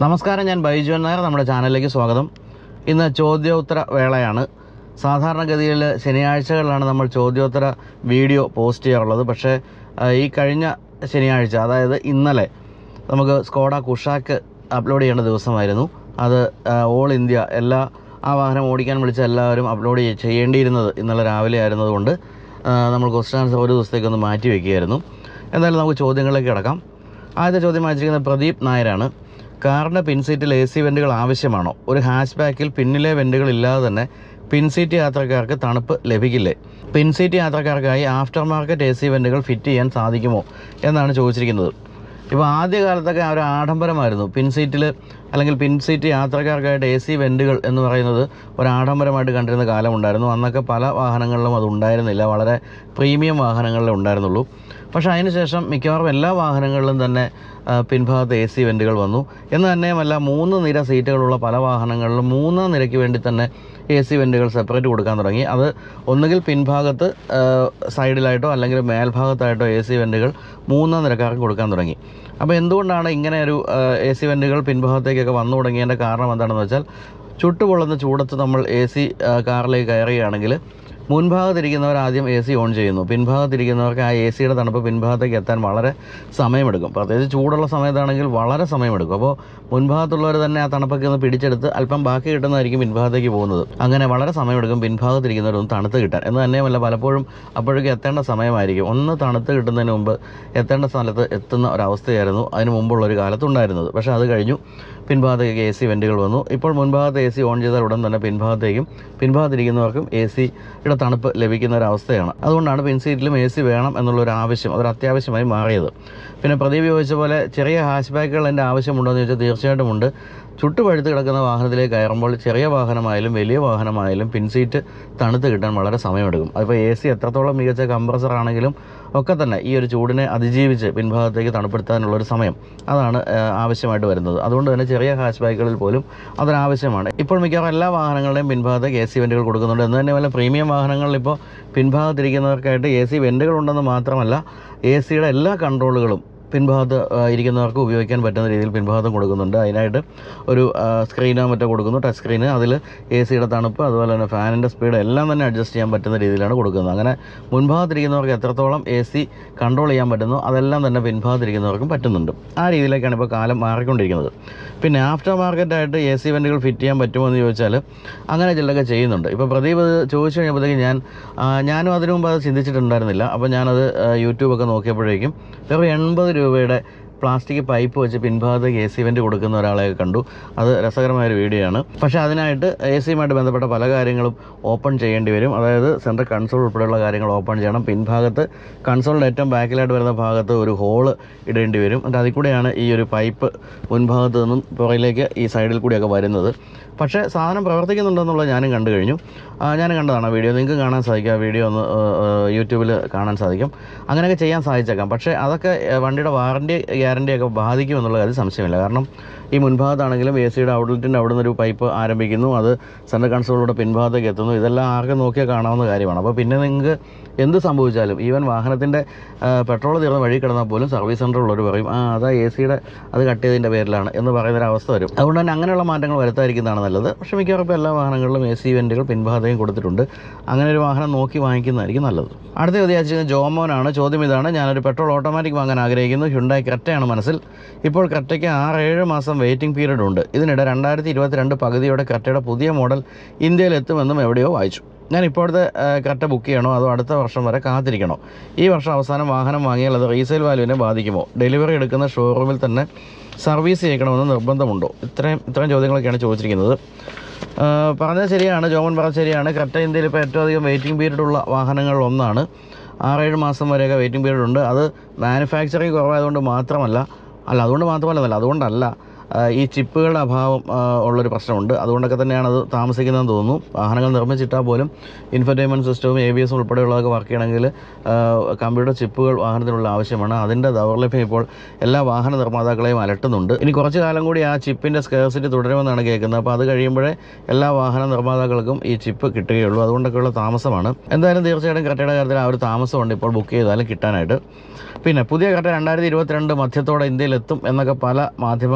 നമസ്കാരം ഞാൻ ബൈജു നായർ നമ്മുടെ ചാനലിലേക്ക് സ്വാഗതം ഇന്ന് ചോദ്യോത്തര വേളയാണ് സാധാരണഗതിയിൽ ശനിയാഴ്ചകളിലാണ് നമ്മൾ ചോദ്യോത്തര വീഡിയോ പോസ്റ്റ് ചെയ്യാറുള്ളത് പക്ഷേ ആ, ഈ കഴിഞ്ഞ ശനിയാഴ്ച അതായത് ഇന്നലെ നമുക്ക് സ്കോഡ കുഷാക്ക് അപ്ലോഡ് ചെയ്യേണ്ട ദിവസമായിരുന്നു അത് ആ, ഓൾ ഇന്ത്യ എല്ലാ ആ വാഹനം ഓടിക്കാൻ വിളിച്ച എല്ലാവരും അപ്ലോഡ് ചെയ്യ- ചെയ്യേണ്ടിയിരുന്നത് ഇന്നലെ രാവിലെ ആയിരുന്നതുകൊണ്ട് ആ, നമ്മൾ ക്വസ്റ്റൻ ആൻസർ ഒരു ദിവസത്തേക്കൊന്ന് മാറ്റി വയ്ക്കുകയായിരുന്നു എന്തായാലും നമുക്ക് ചോദ്യങ്ങളിലേക്ക് കിടക്കാം ആദ്യത്തെ ചോദ്യം വായിച്ചിരിക്കുന്നത് പ്രദീപ് നായരാണ് കാറിൻ്റെ പിൻസീറ്റിൽ എ സി വെൻറ്റുകൾ ആവശ്യമാണോ ഒരു ഹാച്ച് ബാക്കിൽ പിന്നിലെ വെൻറ്റുകൾ ഇല്ലാതെ തന്നെ പിൻസീറ്റ് യാത്രക്കാർക്ക് തണുപ്പ് ലഭിക്കില്ലേ പിൻസീറ്റ് യാത്രക്കാർക്കായി ആഫ്റ്റർ മാർക്കറ്റ് എ സി വെൻറ്റുകൾ ഫിറ്റ് ചെയ്യാൻ സാധിക്കുമോ എന്നാണ് ചോദിച്ചിരിക്കുന്നത് ഇപ്പോൾ ആദ്യ കാലത്തൊക്കെ ആ ഒരു ആഡംബരമായിരുന്നു പിൻസീറ്റിൽ അല്ലെങ്കിൽ പിൻസീറ്റ് യാത്രക്കാർക്കായിട്ട് എ സി വെൻറ്റുകൾ എന്ന് പറയുന്നത് ഒരു ആഡംബരമായിട്ട് കണ്ടിരുന്ന കാലമുണ്ടായിരുന്നു അന്നൊക്കെ പല വാഹനങ്ങളിലും അത് ഉണ്ടായിരുന്നില്ല വളരെ പ്രീമിയം വാഹനങ്ങളിലേ ഉണ്ടായിരുന്നുള്ളൂ പക്ഷേ അതിനുശേഷം മിക്കവാറും എല്ലാ വാഹനങ്ങളിലും തന്നെ ആ, പിൻഭാഗത്ത് എ സി വെൻറ്റുകൾ വന്നു എന്ന് തന്നെയുമല്ല മൂന്ന് നിര സീറ്റുകളുള്ള പല വാഹനങ്ങളിലും മൂന്നാം നിരയ്ക്ക് വേണ്ടി തന്നെ എ സി വെൻറ്റുകൾ സെപ്പറേറ്റ് കൊടുക്കാൻ തുടങ്ങി അത് ഒന്നുകിൽ പിൻഭാഗത്ത് ആ, സൈഡിലായിട്ടോ അല്ലെങ്കിൽ മേൽഭാഗത്തായിട്ടോ എ സി വെൻറ്റുകൾ മൂന്നാം നിരക്കാർക്ക് കൊടുക്കാൻ തുടങ്ങി അപ്പോൾ എന്തുകൊണ്ടാണ് ഇങ്ങനെ ഒരു എ സി വെൻറ്റുകൾ പിൻഭാഗത്തേക്കൊക്കെ വന്നു തുടങ്ങിയതിൻ്റെ കാരണം എന്താണെന്ന് വെച്ചാൽ ചുട്ടുപൊള്ളുന്ന ചൂടത്ത് നമ്മൾ എ സി കാറിലേക്ക് കയറുകയാണെങ്കിൽ മുൻഭാഗത്തിരിക്കുന്നവർ ആദ്യം എ സി ഓൺ ചെയ്യുന്നു പിൻഭാഗത്തിരിക്കുന്നവർക്ക് ആ എ സിയുടെ തണുപ്പ് പിൻഭാഗത്തേക്ക് എത്താൻ വളരെ സമയമെടുക്കും പ്രത്യേകിച്ച് ചൂടുള്ള സമയത്താണെങ്കിൽ വളരെ സമയമെടുക്കും അപ്പോൾ മുൻഭാഗത്തുള്ളവർ തന്നെ ആ തണുപ്പൊക്കെ ഒന്ന് പിടിച്ചെടുത്ത് അല്പം ബാക്കി കിട്ടുന്നതായിരിക്കും പിൻഭാഗത്തേക്ക് പോകുന്നത് അങ്ങനെ വളരെ സമയമെടുക്കും പിൻഭാഗത്തിരിക്കുന്നവരൊന്ന് തണുത്ത് കിട്ടാൻ എന്ന് തന്നെയുമല്ല പലപ്പോഴും അപ്പോഴേക്കും എത്തേണ്ട സമയമായിരിക്കും ഒന്ന് തണുത്ത് കിട്ടുന്നതിന് മുമ്പ് എത്തേണ്ട സ്ഥലത്ത് എത്തുന്ന ഒരവസ്ഥയായിരുന്നു അതിന് മുമ്പുള്ള ഒരു കാലത്തുണ്ടായിരുന്നത് പക്ഷേ അത് കഴിഞ്ഞു പിൻഭാഗത്തേക്ക് എ സി വെൻറ്റുകൾ വന്നു ഇപ്പോൾ മുൻഭാഗത്ത് എ സി ഓൺ ചെയ്താൽ ഉടൻ തന്നെ പിൻഭാഗത്തേക്കും പിൻഭാഗത്തിരിക്കുന്നവർക്കും എ സിയുടെ തണുപ്പ് ലഭിക്കുന്ന ഒരു അവസ്ഥയാണ് അതുകൊണ്ടാണ് പിൻസീറ്റിലും എ സി വേണം എന്നുള്ള ഒരു ആവശ്യം അതൊരു അത്യാവശ്യമായി മാറിയത് പിന്നെ പ്രദീപ് ചോദിച്ച പോലെ ചെറിയ ഹാഷ് ബാക്കുകൾ എൻ്റെ ആവശ്യമുണ്ടോ എന്ന് ചോദിച്ചാൽ തീർച്ചയായിട്ടും ഉണ്ട് ചുട്ടുപഴുത്ത് കിടക്കുന്ന വാഹനത്തിലേക്ക് കയറുമ്പോൾ ചെറിയ വാഹനമായാലും വലിയ വാഹനമായാലും പിൻസീറ്റ് തണുത്ത് കിട്ടാൻ വളരെ സമയമെടുക്കും അതിപ്പോൾ എ സി എത്രത്തോളം മികച്ച കംപ്രസർ ആണെങ്കിലും ഒക്കെ തന്നെ ഈ ഒരു ചൂടിനെ അതിജീവിച്ച് പിൻഭാഗത്തേക്ക് തണുപ്പെടുത്താനുള്ള ഒരു സമയം അതാണ് ആ, ആവശ്യമായിട്ട് വരുന്നത് അതുകൊണ്ട് തന്നെ ചെറിയ ഹാച്ച് ബാക്കുകളിൽ പോലും അതൊരാവശ്യമാണ് ഇപ്പോൾ മിക്കവാറും എല്ലാ വാഹനങ്ങളുടെയും പിൻഭാഗത്തേക്ക് എ സി വെൻറ്റുകൾ കൊടുക്കുന്നുണ്ട് എന്ന് തന്നെ വല്ല പ്രീമിയം വാഹനങ്ങളിൽ ഇപ്പോൾ പിൻഭാഗത്തിരിക്കുന്നവർക്കായിട്ട് എ സി വെൻറ്റുകൾ ഉണ്ടെന്ന് മാത്രമല്ല എ സിയുടെ എല്ലാ കൺട്രോളുകളും പിൻഭാഗത്ത് ആ, ഇരിക്കുന്നവർക്ക് ഉപയോഗിക്കാൻ പറ്റുന്ന രീതിയിൽ പിൻഭാഗത്തും കൊടുക്കുന്നുണ്ട് അതിനായിട്ട് ഒരു ആ, സ്ക്രീനോ മറ്റോ കൊടുക്കുന്നു ടച്ച് സ്ക്രീന് അതിൽ എ സിയുടെ തണുപ്പ് അതുപോലെ തന്നെ ഫാനിൻ്റെ സ്പീഡ് എല്ലാം തന്നെ അഡ്ജസ്റ്റ് ചെയ്യാൻ പറ്റുന്ന രീതിയിലാണ് കൊടുക്കുന്നത് അങ്ങനെ മുൻഭാഗത്തിരിക്കുന്നവർക്ക് എത്രത്തോളം എ സി കൺട്രോൾ ചെയ്യാൻ പറ്റുന്നു അതെല്ലാം തന്നെ പിൻഭാഗത്തിരിക്കുന്നവർക്കും പറ്റുന്നുണ്ട് ആ രീതിയിലേക്കാണ് ഇപ്പോൾ കാലം മാറിക്കൊണ്ടിരിക്കുന്നത് പിന്നെ ആഫ്റ്റർ മാർക്കറ്റായിട്ട് എ സി വെൻറ്റുകൾ ഫിറ്റ് ചെയ്യാൻ പറ്റുമോ എന്ന് ചോദിച്ചാൽ അങ്ങനെ ചിലതൊക്കെ ചെയ്യുന്നുണ്ട് ഇപ്പോൾ പ്രദീപ് ഇത് ചോദിച്ചു കഴിഞ്ഞപ്പോഴത്തേക്കും ഞാൻ ആ, ഞാനും അതിനു മുമ്പ് അത് ചിന്തിച്ചിട്ടുണ്ടായിരുന്നില്ല അപ്പോൾ ഞാനത് ആ, യൂട്യൂബൊക്കെ നോക്കിയപ്പോഴേക്കും വെറും എൺപത് രൂപയുടെ പ്ലാസ്റ്റിക് പൈപ്പ് വെച്ച് പിൻഭാഗത്തേക്ക് എ സി വെൻറ്റ് കൊടുക്കുന്ന ഒരാളെ കണ്ടു അത് രസകരമായ ഒരു വീഡിയോ ആണ് പക്ഷേ അതിനായിട്ട് എ സിയുമായിട്ട് ബന്ധപ്പെട്ട പല കാര്യങ്ങളും ഓപ്പൺ ചെയ്യേണ്ടി വരും അതായത് സെൻട്രൽ കൺസോൾ ഉൾപ്പെടെയുള്ള കാര്യങ്ങൾ ഓപ്പൺ ചെയ്യണം പിൻഭാഗത്ത് കൺസോളിൻ്റെ ഏറ്റവും ബാക്കിലായിട്ട് വരുന്ന ഭാഗത്ത് ഒരു ഹോള് ഇടേണ്ടി വരും എന്നിട്ട് അതിൽ കൂടെയാണ് ഈ ഒരു പൈപ്പ് മുൻഭാഗത്ത് നിന്നും പുറകിലേക്ക് ഈ സൈഡിൽ കൂടിയൊക്കെ വരുന്നത് പക്ഷേ സാധനം പ്രവർത്തിക്കുന്നുണ്ടെന്നുള്ളത് ഞാനും കണ്ടു കഴിഞ്ഞു ആ, ഞാനും കണ്ടതാണ് ആ വീഡിയോ നിങ്ങൾക്ക് കാണാൻ സാധിക്കും ആ വീഡിയോ ഒന്ന് യൂട്യൂബിൽ കാണാൻ സാധിക്കും അങ്ങനെയൊക്കെ ചെയ്യാൻ സാധിച്ചേക്കാം പക്ഷേ അതൊക്കെ ഏ, വണ്ടിയുടെ വാറണ്ടി ഗ്യാരണ്ടിയൊക്കെ ബാധിക്കും എന്നുള്ള കാര്യം സംശയമില്ല കാരണം ഈ മുൻഭാഗത്താണെങ്കിലും എ സിയുടെ ഔട്ട്ലെറ്റിൻ്റെ അവിടെ നിന്നൊരു പൈപ്പ് ആരംഭിക്കുന്നു അത് സെൻട്രൽ കൺസോളിലൂടെ പിൻഭാഗത്തേക്ക് എത്തുന്നു ഇതെല്ലാം ആർക്കും നോക്കിയാൽ കാണാവുന്ന കാര്യമാണ് അപ്പോൾ പിന്നെ നിങ്ങൾക്ക് എന്ത് സംഭവിച്ചാലും ഈവൻ വാഹനത്തിൻ്റെ പെട്രോൾ തീർന്ന വഴി കിടന്നാൽ പോലും സർവീസ് സെൻ്ററുള്ളവർ പറയും ആ അതാ എ സിയുടെ അത് കട്ട് ചെയ്തതിൻ്റെ പേരിലാണ് എന്ന് പറയുന്നൊരു അവസ്ഥ വരും അതുകൊണ്ട് തന്നെ അങ്ങനെയുള്ള മാറ്റങ്ങൾ വരുത്താതിരിക്കുന്നതാണ് നല്ലത് പക്ഷേ മിക്കവാറും ഇപ്പോൾ എല്ലാ വാഹനങ്ങളിലും എ സി വെൻറ്റുകൾ പിൻഭാഗത്തേക്കും കൊടുത്തിട്ടുണ്ട് അങ്ങനെ ഒരു വാഹനം നോക്കി വാങ്ങിക്കുന്നതായിരിക്കും നല്ലത് അടുത്ത ചോദ്യം ജോമോനാണ് ചോദ്യം ഇതാണ് ഞാനൊരു പെട്രോൾ ഓട്ടോമാറ്റിക് വാങ്ങാൻ ആഗ്രഹിക്കുന്നു ഹ്യുണ്ടായി ക്രെറ്റയാണ് മനസ്സിൽ ഇപ്പോൾ ക്രെറ്റയ്ക്ക് ആറ് ഏഴ് മാസം വെയിറ്റിംഗ് പീരീഡ് ഉണ്ട് ഇതിനിടെ രണ്ടായിരത്തി ഇരുപത്തിരണ്ട് പകുതിയോടെ ക്രെറ്റയുടെ പുതിയ മോഡൽ ഇന്ത്യയിൽ എത്തുമെന്നും എവിടെയോ വായിച്ചു ഞാൻ ഇപ്പോഴത്തെ ആ, ക്രെറ്റ ബുക്ക് ചെയ്യണോ അതോ അടുത്ത വർഷം വരെ കാത്തിരിക്കണോ ഈ വർഷം അവസാനം വാഹനം വാങ്ങിയാൽ അത് റീസെയിൽ വാല്യൂവിനെ ബാധിക്കുമോ ഡെലിവറി എടുക്കുന്ന ഷോറൂമിൽ തന്നെ സർവീസ് ചെയ്യണമെന്ന് നിർബന്ധമുണ്ടോ ഇത്രയും ഇത്രയും ചോദ്യങ്ങളൊക്കെയാണ് ചോദിച്ചിരിക്കുന്നത് ആ, പറഞ്ഞത് ശരിയാണ് ജോമൻ പറഞ്ഞത് ശരിയാണ് ക്രെറ്റ ഇന്ത്യയിൽ ഇപ്പോൾ ഏറ്റവും അധികം വെയിറ്റിംഗ് പീരീഡ് ഉള്ള വാഹനങ്ങളിൽ ഒന്നാണ് ആറേഴ് മാസം വരെയൊക്കെ വെയിറ്റിംഗ് പീരീഡ് ഉണ്ട് അത് മാനുഫാക്ചറിങ് കുറവായതുകൊണ്ട് മാത്രമല്ല അല്ല അതുകൊണ്ട് മാത്രമല്ല അതുകൊണ്ടല്ല ആ, ഈ ചിപ്പുകളുടെ അഭാവം ആ, ഉള്ളൊരു പ്രശ്നമുണ്ട് അതുകൊണ്ടൊക്കെ തന്നെയാണ് അത് താമസിക്കുന്നതെന്ന് തോന്നുന്നു വാഹനങ്ങൾ നിർമ്മിച്ചിട്ടാൽ പോലും ഇൻഫർടൈൻമെൻറ്റ് സിസ്റ്റവും എ ബി എസും ഉൾപ്പെടെയുള്ളതൊക്കെ വർക്ക് ചെയ്യണമെങ്കിൽ ആ, കമ്പ്യൂട്ടർ ചിപ്പുകൾ വാഹനത്തിനുള്ള ആവശ്യമാണ് അതിൻ്റെ ദൗർലഭ്യം ഇപ്പോൾ എല്ലാ വാഹന നിർമ്മാതാക്കളെയും അലട്ടുന്നുണ്ട് ഇനി കുറച്ച് കാലം കൂടി ആ ചിപ്പിൻ്റെ സ്കേഴ്സിറ്റി തുടരുമെന്നാണ് കേൾക്കുന്നത് അപ്പോൾ അത് കഴിയുമ്പോഴേ എല്ലാ വാഹന നിർമ്മാതാക്കൾക്കും ഈ ചിപ്പ് കിട്ടുകയുള്ളൂ അതുകൊണ്ടൊക്കെയുള്ള താമസമാണ് എന്തായാലും തീർച്ചയായിട്ടും കട്ടയുടെ കാര്യത്തിൽ ആ ഒരു താമസമുണ്ട് ഇപ്പോൾ ബുക്ക് ചെയ്താലും കിട്ടാനായിട്ട് പിന്നെ പുതിയ കട്ട രണ്ടായിരത്തി ഇരുപത്തിരണ്ട് മധ്യത്തോടെ ഇന്ത്യയിലെത്തും എന്നൊക്കെ പല മാധ്യമങ്ങളും റിപ്പോർട്ട്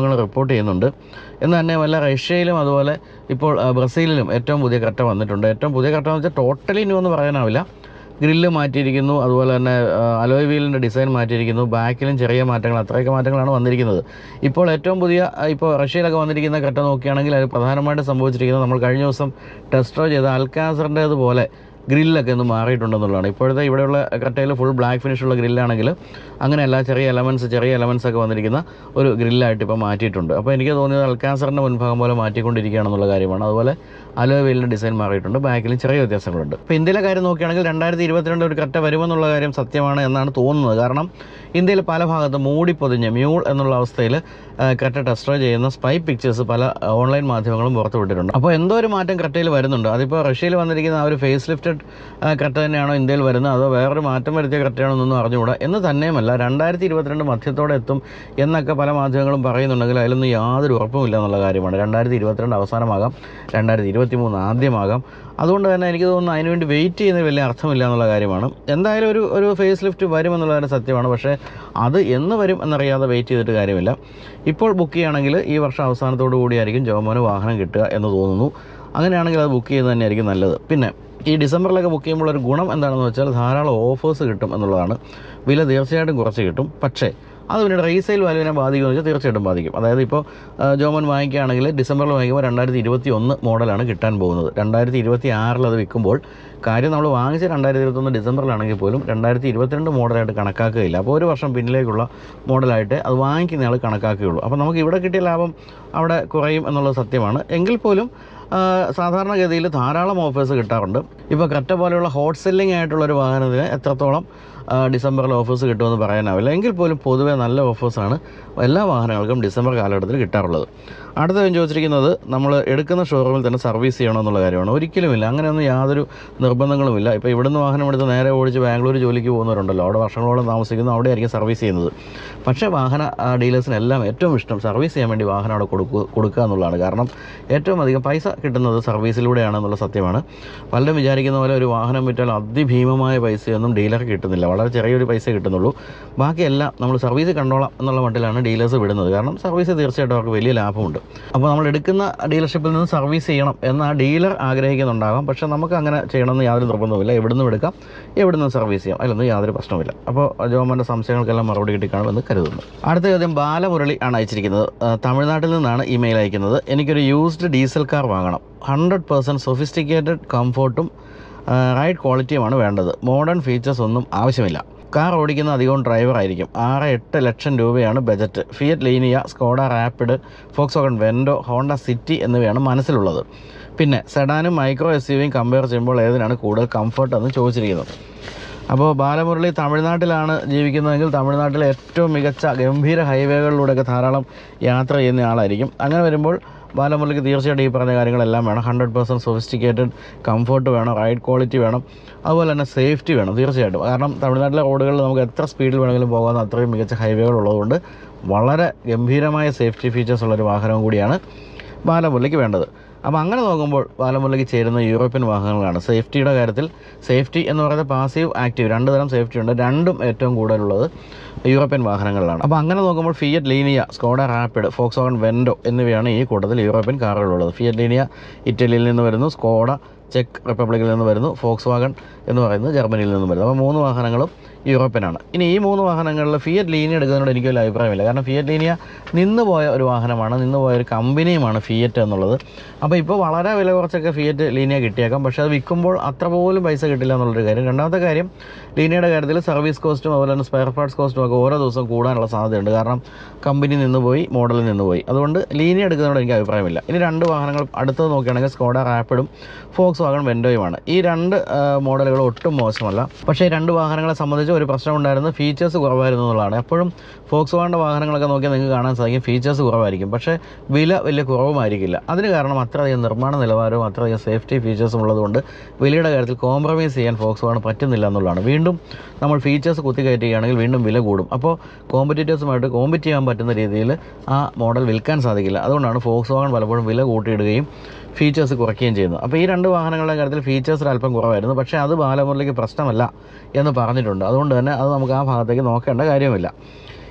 എക്സ്പോർട്ട് ചെയ്യുന്നുണ്ട് എന്ന് തന്നെ വല്ല റഷ്യയിലും അതുപോലെ ഇപ്പോൾ ആ, ബ്രസീലിലും ഏറ്റവും പുതിയ കട്ട വന്നിട്ടുണ്ട് ഏറ്റവും പുതിയ കട്ട എന്ന് വെച്ചാൽ ടോട്ടലി ന്യൂ എന്ന് പറയാനാവില്ല ഗ്രില്ല് മാറ്റിയിരിക്കുന്നു അതുപോലെ തന്നെ അലോയ് വീലിൻ്റെ ഡിസൈൻ മാറ്റിയിരിക്കുന്നു ബാക്കിലും ചെറിയ മാറ്റങ്ങൾ അത്രയൊക്കെ മാറ്റങ്ങളാണ് വന്നിരിക്കുന്നത് ഇപ്പോൾ ഏറ്റവും പുതിയ ആ, ഇപ്പോൾ റഷ്യയിലൊക്കെ വന്നിരിക്കുന്ന കട്ട നോക്കുകയാണെങ്കിൽ അത് പ്രധാനമായിട്ട് സംഭവിച്ചിരിക്കുന്നത് നമ്മൾ കഴിഞ്ഞ ദിവസം ടെസ്റ്റ് ഡ്രൈവ് ചെയ്ത അൽക്കാസറിൻ്റേതുപോലെ ഗ്രില്ലൊക്കെ ഒന്ന് മാറിയിട്ടുണ്ടെന്നുള്ളതാണ് ഇപ്പോഴത്തെ ഇവിടെയുള്ള കട്ടയിൽ ഫുൾ ബ്ലാക്ക് ഫിനിഷുള്ള ഗ്രില്ലാണെങ്കിൽ അങ്ങനെയല്ല ചെറിയ എലമെൻറ്റ്സ് ചെറിയ എലമെൻറ്റ്സ് ഒക്കെ വന്നിരിക്കുന്ന ഒരു ഗ്രില്ലായിട്ട് ഇപ്പോൾ മാറ്റിയിട്ടുണ്ട് അപ്പോൾ എനിക്ക് തോന്നിയത് അൽക്കാസറിൻ്റെ മുൻഭാഗം പോലെ മാറ്റിക്കൊണ്ടിരിക്കുകയാണെന്നുള്ള കാര്യമാണ് അതുപോലെ അലോയ് വീലിൻ്റെ ഡിസൈൻ മാറിയിട്ടുണ്ട് ബാക്കിലും ചെറിയ വ്യത്യാസങ്ങളുണ്ട് ഇപ്പോൾ ഇന്ത്യയിലെ കാര്യം നോക്കുകയാണെങ്കിൽ രണ്ടായിരത്തി ഇരുപത്തിരണ്ട് ഒരു കട്ട വരുമെന്നുള്ള കാര്യം സത്യമാണ് എന്നാണ് തോന്നുന്നത് കാരണം ഇന്ത്യയിൽ പല ഭാഗത്തും മൂടിപ്പൊതിഞ്ഞ് മ്യൂൾ എന്നുള്ള അവസ്ഥയിൽ കട്ട ടെസ്റ്റ് ഡ്രൈവ് ചെയ്യുന്ന സ്പൈ പിക്ചേഴ്സ് പല ഓൺലൈൻ മാധ്യമങ്ങളും പുറത്തുവിട്ടിട്ടുണ്ട് അപ്പോൾ എന്തോ ഒരു മാറ്റം കട്ടയിൽ വരുന്നുണ്ട് അതിപ്പോൾ റഷ്യയിൽ വന്നിരിക്കുന്ന ആ ഒരു ഫേസ് ലിഫ്റ്റഡ് കട്ട തന്നെയാണോ ഇന്ത്യയിൽ വരുന്നത് അതോ വേറൊരു മാറ്റം വരുത്തിയ കട്ടയാണോ എന്നൊന്നും അറിഞ്ഞുകൂടാ എന്ന് തന്നെയുമല്ല രണ്ടായിരത്തി ഇരുപത്തിരണ്ട് മധ്യത്തോടെ എത്തും എന്നൊക്കെ പല മാധ്യമങ്ങളും പറയുന്നുണ്ടെങ്കിൽ അതിലൊന്നും യാതൊരു ഉറപ്പുമില്ല എന്നുള്ള കാര്യമാണ് രണ്ടായിരത്തി ഇരുപത്തിരണ്ട് അവസാനമാകാം രണ്ടായിരത്തി ഇരുപത്തി മൂന്ന് ആദ്യമാകാം അതുകൊണ്ട് തന്നെ എനിക്ക് തോന്നുന്നു അതിനുവേണ്ടി വെയിറ്റ് ചെയ്യുന്നതിൽ വലിയ അർത്ഥമില്ല എന്നുള്ള കാര്യമാണ് എന്തായാലും ഒരു ഒരു ഫേസ് ലിഫ്റ്റ് വരുമെന്നുള്ള കാര്യം സത്യമാണ് പക്ഷേ അത് എന്ന് വരും എന്നറിയാതെ വെയിറ്റ് ചെയ്തിട്ട് കാര്യമില്ല ഇപ്പോൾ ബുക്ക് ചെയ്യുകയാണെങ്കിൽ ഈ വർഷം അവസാനത്തോടു കൂടിയായിരിക്കും ജോമോന് വാഹനം കിട്ടുക എന്ന് തോന്നുന്നു അങ്ങനെയാണെങ്കിൽ അത് ബുക്ക് ചെയ്യുന്നത് തന്നെയായിരിക്കും നല്ലത് പിന്നെ ഈ ഡിസംബറിലൊക്കെ ബുക്ക് ചെയ്യുമ്പോൾ ഒരു ഗുണം എന്താണെന്ന് വെച്ചാൽ ധാരാളം ഓഫേഴ്സ് കിട്ടും എന്നുള്ളതാണ് വില തീർച്ചയായിട്ടും കുറച്ച് കിട്ടും പക്ഷേ അത് പിന്നീട് റീസെയിൽ വാല്യൂവിനെ ബാധിക്കുമെന്ന് വെച്ചാൽ തീർച്ചയായിട്ടും ബാധിക്കും അതായത് ഇപ്പോൾ ആ, ജോമോൻ വാങ്ങിക്കുകയാണെങ്കിൽ ഡിസംബറിൽ വാങ്ങിക്കുമ്പോൾ രണ്ടായിരത്തി ഇരുപത്തി ഒന്ന് മോഡലാണ് കിട്ടാൻ പോകുന്നത് രണ്ടായിരത്തി ഇരുപത്തി ആറിൽ അത് വിൽക്കുമ്പോൾ കാര്യം നമ്മൾ വാങ്ങിച്ച രണ്ടായിരത്തി ഇരുപത്തൊന്ന് ഡിസംബറിലാണെങ്കിൽ പോലും രണ്ടായിരത്തി ഇരുപത്തിരണ്ട് മോഡലായിട്ട് കണക്കാക്കുകയില്ല അപ്പോൾ ഒരു വർഷം പിന്നിലേക്കുള്ള മോഡലായിട്ട് അത് വാങ്ങിക്കുന്ന ആൾ കണക്കാക്കുകയുള്ളൂ അപ്പോൾ നമുക്ക് ഇവിടെ കിട്ടിയ ലാഭം അവിടെ കുറയും എന്നുള്ളത് സത്യമാണ് എങ്കിൽ പോലും ആ, സാധാരണഗതിയിൽ ധാരാളം ഓഫേഴ്സ് കിട്ടാറുണ്ട് ഇപ്പോൾ കറ്റ പോലെയുള്ള ഹോട്ട് സെല്ലിംഗ് ആയിട്ടുള്ള ഒരു വാഹനത്തിന് എത്രത്തോളം ആ, ഡിസംബറിൽ ഓഫേഴ്സ് കിട്ടുമെന്ന് പറയാനാവില്ല എങ്കിൽ പോലും പൊതുവെ നല്ല ഓഫേഴ്സാണ് എല്ലാ വാഹനങ്ങൾക്കും ഡിസംബർ കാലഘട്ടത്തിൽ കിട്ടാറുള്ളത് അടുത്ത ഞാൻ ചോദിച്ചിരിക്കുന്നത് നമ്മൾ എടുക്കുന്ന ഷോറൂമിൽ തന്നെ സർവീസ് ചെയ്യണം എന്നുള്ള കാര്യമാണ് ഒരിക്കലുമില്ല അങ്ങനെയൊന്നും യാതൊരു നിർബന്ധങ്ങളുമില്ല ഇപ്പോൾ ഇവിടുന്ന് വാഹനം എടുത്ത് നേരെ ഓടിച്ച് ബാംഗ്ലൂർ ജോലിക്ക് പോകുന്നവരുണ്ടല്ലോ അവിടെ വർഷങ്ങളോളം താമസിക്കുന്നു അവിടെ ആയിരിക്കും സർവീസ് ചെയ്യുന്നത് പക്ഷേ വാഹന ആ, ഡീലേഴ്സിനെല്ലാം ഏറ്റവും ഇഷ്ടം സർവീസ് ചെയ്യാൻ വേണ്ടി വാഹനം അവിടെ കൊടുക്കുക കൊടുക്കുക എന്നുള്ളതാണ് കാരണം ഏറ്റവും അധികം പൈസ കിട്ടുന്നത് സർവീസിലൂടെയാണെന്നുള്ള സത്യമാണ് പലരും വിചാരിക്കുന്ന പോലെ ഒരു വാഹനം വിറ്റാൽ അതിഭീമമായ പൈസയൊന്നും ഡീലർക്ക് കിട്ടുന്നില്ല വളരെ ചെറിയൊരു പൈസ കിട്ടുന്നുള്ളൂ ബാക്കിയെല്ലാം നമ്മൾ സർവീസ് കണ്ടോളാം എന്നുള്ള മട്ടിലാണ് ഡീലേഴ്സ് വിടുന്നത് കാരണം സർവീസ് തീർച്ചയായിട്ടും അവർക്ക് വലിയ ലാഭമുണ്ട് അപ്പോൾ നമ്മൾ എടുക്കുന്ന ഡീലർഷിപ്പിൽ നിന്ന് സർവീസ് ചെയ്യണം എന്ന് ആ ഡീലർ ആഗ്രഹിക്കുന്നുണ്ടാകാം പക്ഷേ നമുക്ക് അങ്ങനെ ചെയ്യണമെന്ന് യാതൊരു നിർബന്ധവുമില്ല എവിടുന്ന് എടുക്കാം എവിടുന്ന് സർവീസ് ചെയ്യാം അതിലൊന്നും യാതൊരു പ്രശ്നവുമില്ല അപ്പോൾ ജോമൻ്റെ സംശയങ്ങൾക്കെല്ലാം മറുപടി കിട്ടിക്കാണുമെന്ന് കരുതുന്നു അടുത്ത ചോദ്യം ബാലമുരളി ആണ് അയച്ചിരിക്കുന്നത് ആ, തമിഴ്നാട്ടിൽ നിന്നാണ് ഇമെയിൽ അയക്കുന്നത് എനിക്കൊരു യൂസ്ഡ് ഡീസൽ കാർ വാങ്ങണം ഹൺഡ്രഡ് പേഴ്സൻറ്റ് സൊഫിസ്റ്റിക്കേറ്റഡ് കംഫോർട്ടും റൈഡ് ക്വാളിറ്റിയുമാണ് വേണ്ടത് മോഡേൺ ഫീച്ചേഴ്സ് ഒന്നും ആവശ്യമില്ല കാർ ഓടിക്കുന്ന അധികവും ഡ്രൈവർ ആയിരിക്കും ആറ് എട്ട് ലക്ഷം രൂപയാണ് budget Fiat Linea Skoda Rapid Volkswagen Vento Honda City എന്നിവയാണ് മനസ്സിലുള്ളത് പിന്നെ സെഡാനും മൈക്രോ എസ് യുവിയും കമ്പയർ ചെയ്യുമ്പോൾ ഏതിനാണ് കൂടുതൽ കംഫർട്ട് എന്ന് ചോദിച്ചിരിക്കുന്നത് അപ്പോൾ ബാലമുരളി തമിഴ്നാട്ടിലാണ് ജീവിക്കുന്നതെങ്കിൽ തമിഴ്നാട്ടിലെ ഏറ്റവും മികച്ച ഗംഭീര ഹൈവേകളിലൂടെയൊക്കെ ധാരാളം യാത്ര ചെയ്യുന്ന ആളായിരിക്കും അങ്ങനെ വരുമ്പോൾ ബാലമുരളിക്ക് തീർച്ചയായിട്ടും ഈ പറഞ്ഞ കാര്യങ്ങളെല്ലാം വേണം ഹൺഡ്രഡ് പെർസെൻറ്റ് സൊഫിസ്റ്റിക്കേറ്റഡ് കംഫർട്ട് വേണം റൈഡ് ക്വാളിറ്റി വേണം അതുപോലെ തന്നെ സേഫ്റ്റി വേണം തീർച്ചയായിട്ടും കാരണം തമിഴ്നാട്ടിലെ റോഡുകളിൽ നമുക്ക് എത്ര സ്പീഡിൽ വേണമെങ്കിലും പോകാവുന്ന അത്രയും മികച്ച ഹൈവേകൾ ഉള്ളതുകൊണ്ട് വളരെ ഗംഭീരമായ സേഫ്റ്റി ഫീച്ചേഴ്സ് ഉള്ളൊരു വാഹനവും കൂടിയാണ് ബാലമുരളിക്ക് വേണ്ടത് അപ്പോൾ അങ്ങനെ നോക്കുമ്പോൾ ബാലമുരളിക്ക് ചേരുന്ന യൂറോപ്യൻ വാഹനങ്ങളാണ് സേഫ്റ്റിയുടെ കാര്യത്തിൽ സേഫ്റ്റി എന്ന് പറയുന്നത് പാസീവ് ആക്റ്റീവ് രണ്ട് തരം സേഫ്റ്റി ഉണ്ട് രണ്ടും ഏറ്റവും കൂടുതലുള്ളത് യൂറോപ്യൻ വാഹനങ്ങളിലാണ് അപ്പോൾ അങ്ങനെ നോക്കുമ്പോൾ Fiat Linea Skoda Rapid Volkswagen Vento എന്നിവയാണ് ഈ കൂട്ടത്തിൽ യൂറോപ്യൻ കാറുകളുള്ളത് ഫിയറ്റ് ലീനിയ ഇറ്റലിയിൽ നിന്ന് വരുന്നു സ്കോഡ ചെക്ക് റിപ്പബ്ലിക്കിൽ നിന്ന് വരുന്നു ഫോക്സ് വാഗൺ എന്ന് പറയുന്നത് ജർമ്മനിയിൽ നിന്ന് വരുന്നു അപ്പോൾ മൂന്ന് വാഹനങ്ങളും യൂറോപ്യനാണ് ഇനി ഈ മൂന്ന് വാഹനങ്ങളിൽ ഫിയറ്റ് ലീനിയ എടുക്കുന്നതിനോട് എനിക്ക് വലിയ അഭിപ്രായമില്ല കാരണം ഫിയറ്റ് ലീനിയ നിന്ന് പോയ ഒരു വാഹനമാണ് നിന്ന് പോയ ഒരു കമ്പനിയുമാണ് ഫിയറ്റ് എന്നുള്ളത് അപ്പോൾ ഇപ്പോൾ വളരെ വില കുറച്ചൊക്കെ ഫിയറ്റ് ലീനിയ കിട്ടിയേക്കാം പക്ഷേ അത് വിൽക്കുമ്പോൾ അത്ര പോലും പൈസ കിട്ടില്ല എന്നുള്ളൊരു കാര്യം രണ്ടാമത്തെ കാര്യം ലീനിയയുടെ കാര്യത്തിൽ സർവീസ് കോസ്റ്റും അതുപോലെ തന്നെ സ്പെയർ പാർട്സ് കോസ്റ്റും ഒക്കെ ഓരോ ദിവസവും കൂടാനുള്ള സാധ്യതയുണ്ട് കാരണം കമ്പനി നിന്ന് പോയി മോഡലിൽ നിന്ന് പോയി അതുകൊണ്ട് ലീനിയ എടുക്കുന്നതിനോട് എനിക്ക് അഭിപ്രായമില്ല ഇനി രണ്ട് വാഹനങ്ങൾ അടുത്തത് നോക്കുകയാണെങ്കിൽ സ്കോഡ റാപ്പിഡും ഫോക്സ് വാഗൺ വെൻഡോയുമാണ് ഈ രണ്ട് ആ, മോഡലുകൾ ഒട്ടും മോശമല്ല പക്ഷേ ഈ രണ്ട് വാഹനങ്ങളെ സംബന്ധിച്ച് ഒരു പ്രശ്നം ഉണ്ടായിരുന്നത് ഫീച്ചേഴ്സ് കുറവായിരുന്നു എന്നുള്ളതാണ് എപ്പോഴും ഫോക്സ് വാഗണിൻ്റെ വാഹനങ്ങളൊക്കെ നോക്കിയാൽ നിങ്ങൾക്ക് കാണാൻ സാധിക്കും ഫീച്ചേഴ്സ് കുറവായിരിക്കും പക്ഷേ വില വലിയ കുറവുമായിരിക്കില്ല അതിന് കാരണം അത്രയധികം നിർമ്മാണ നിലവാരവും അത്രയധികം സേഫ്റ്റി ഫീച്ചേഴ്സും ഉള്ളതുകൊണ്ട് വിലയുടെ കാര്യത്തിൽ കോംപ്രമൈസ് ചെയ്യാൻ ഫോക്സ് വാഗൺ പറ്റുന്നില്ല എന്നുള്ളതാണ് വീണ്ടും നമ്മൾ ഫീച്ചേഴ്സ് കുത്തിക്കയറ്റുകയാണെങ്കിൽ വീണ്ടും വില കൂടും അപ്പോൾ കോമ്പറ്റീറ്റേഴ്സുമായിട്ട് കോമ്പറ്റ് ചെയ്യാൻ പറ്റുന്ന രീതിയിൽ ആ മോഡൽ വിൽക്കാൻ സാധിക്കില്ല അതുകൊണ്ടാണ് ഫോക്സ് വാഗൺ പലപ്പോഴും വില കൂട്ടിയിടുകയും ഫീച്ചേഴ്സ് കുറയ്ക്കുകയും ചെയ്യുന്നു അപ്പോൾ ഈ രണ്ട് വാഹനങ്ങളുടെ കാര്യത്തിൽ ഫീച്ചേഴ്സിൽ അല്പം കുറവായിരുന്നു പക്ഷേ അത് ബാലമുരളിക്ക് പ്രശ്നമല്ല എന്ന് പറഞ്ഞിട്ടുണ്ട് അതുകൊണ്ട് തന്നെ അത് നമുക്ക് ആ ഭാഗത്തേക്ക് നോക്കേണ്ട കാര്യമില്ല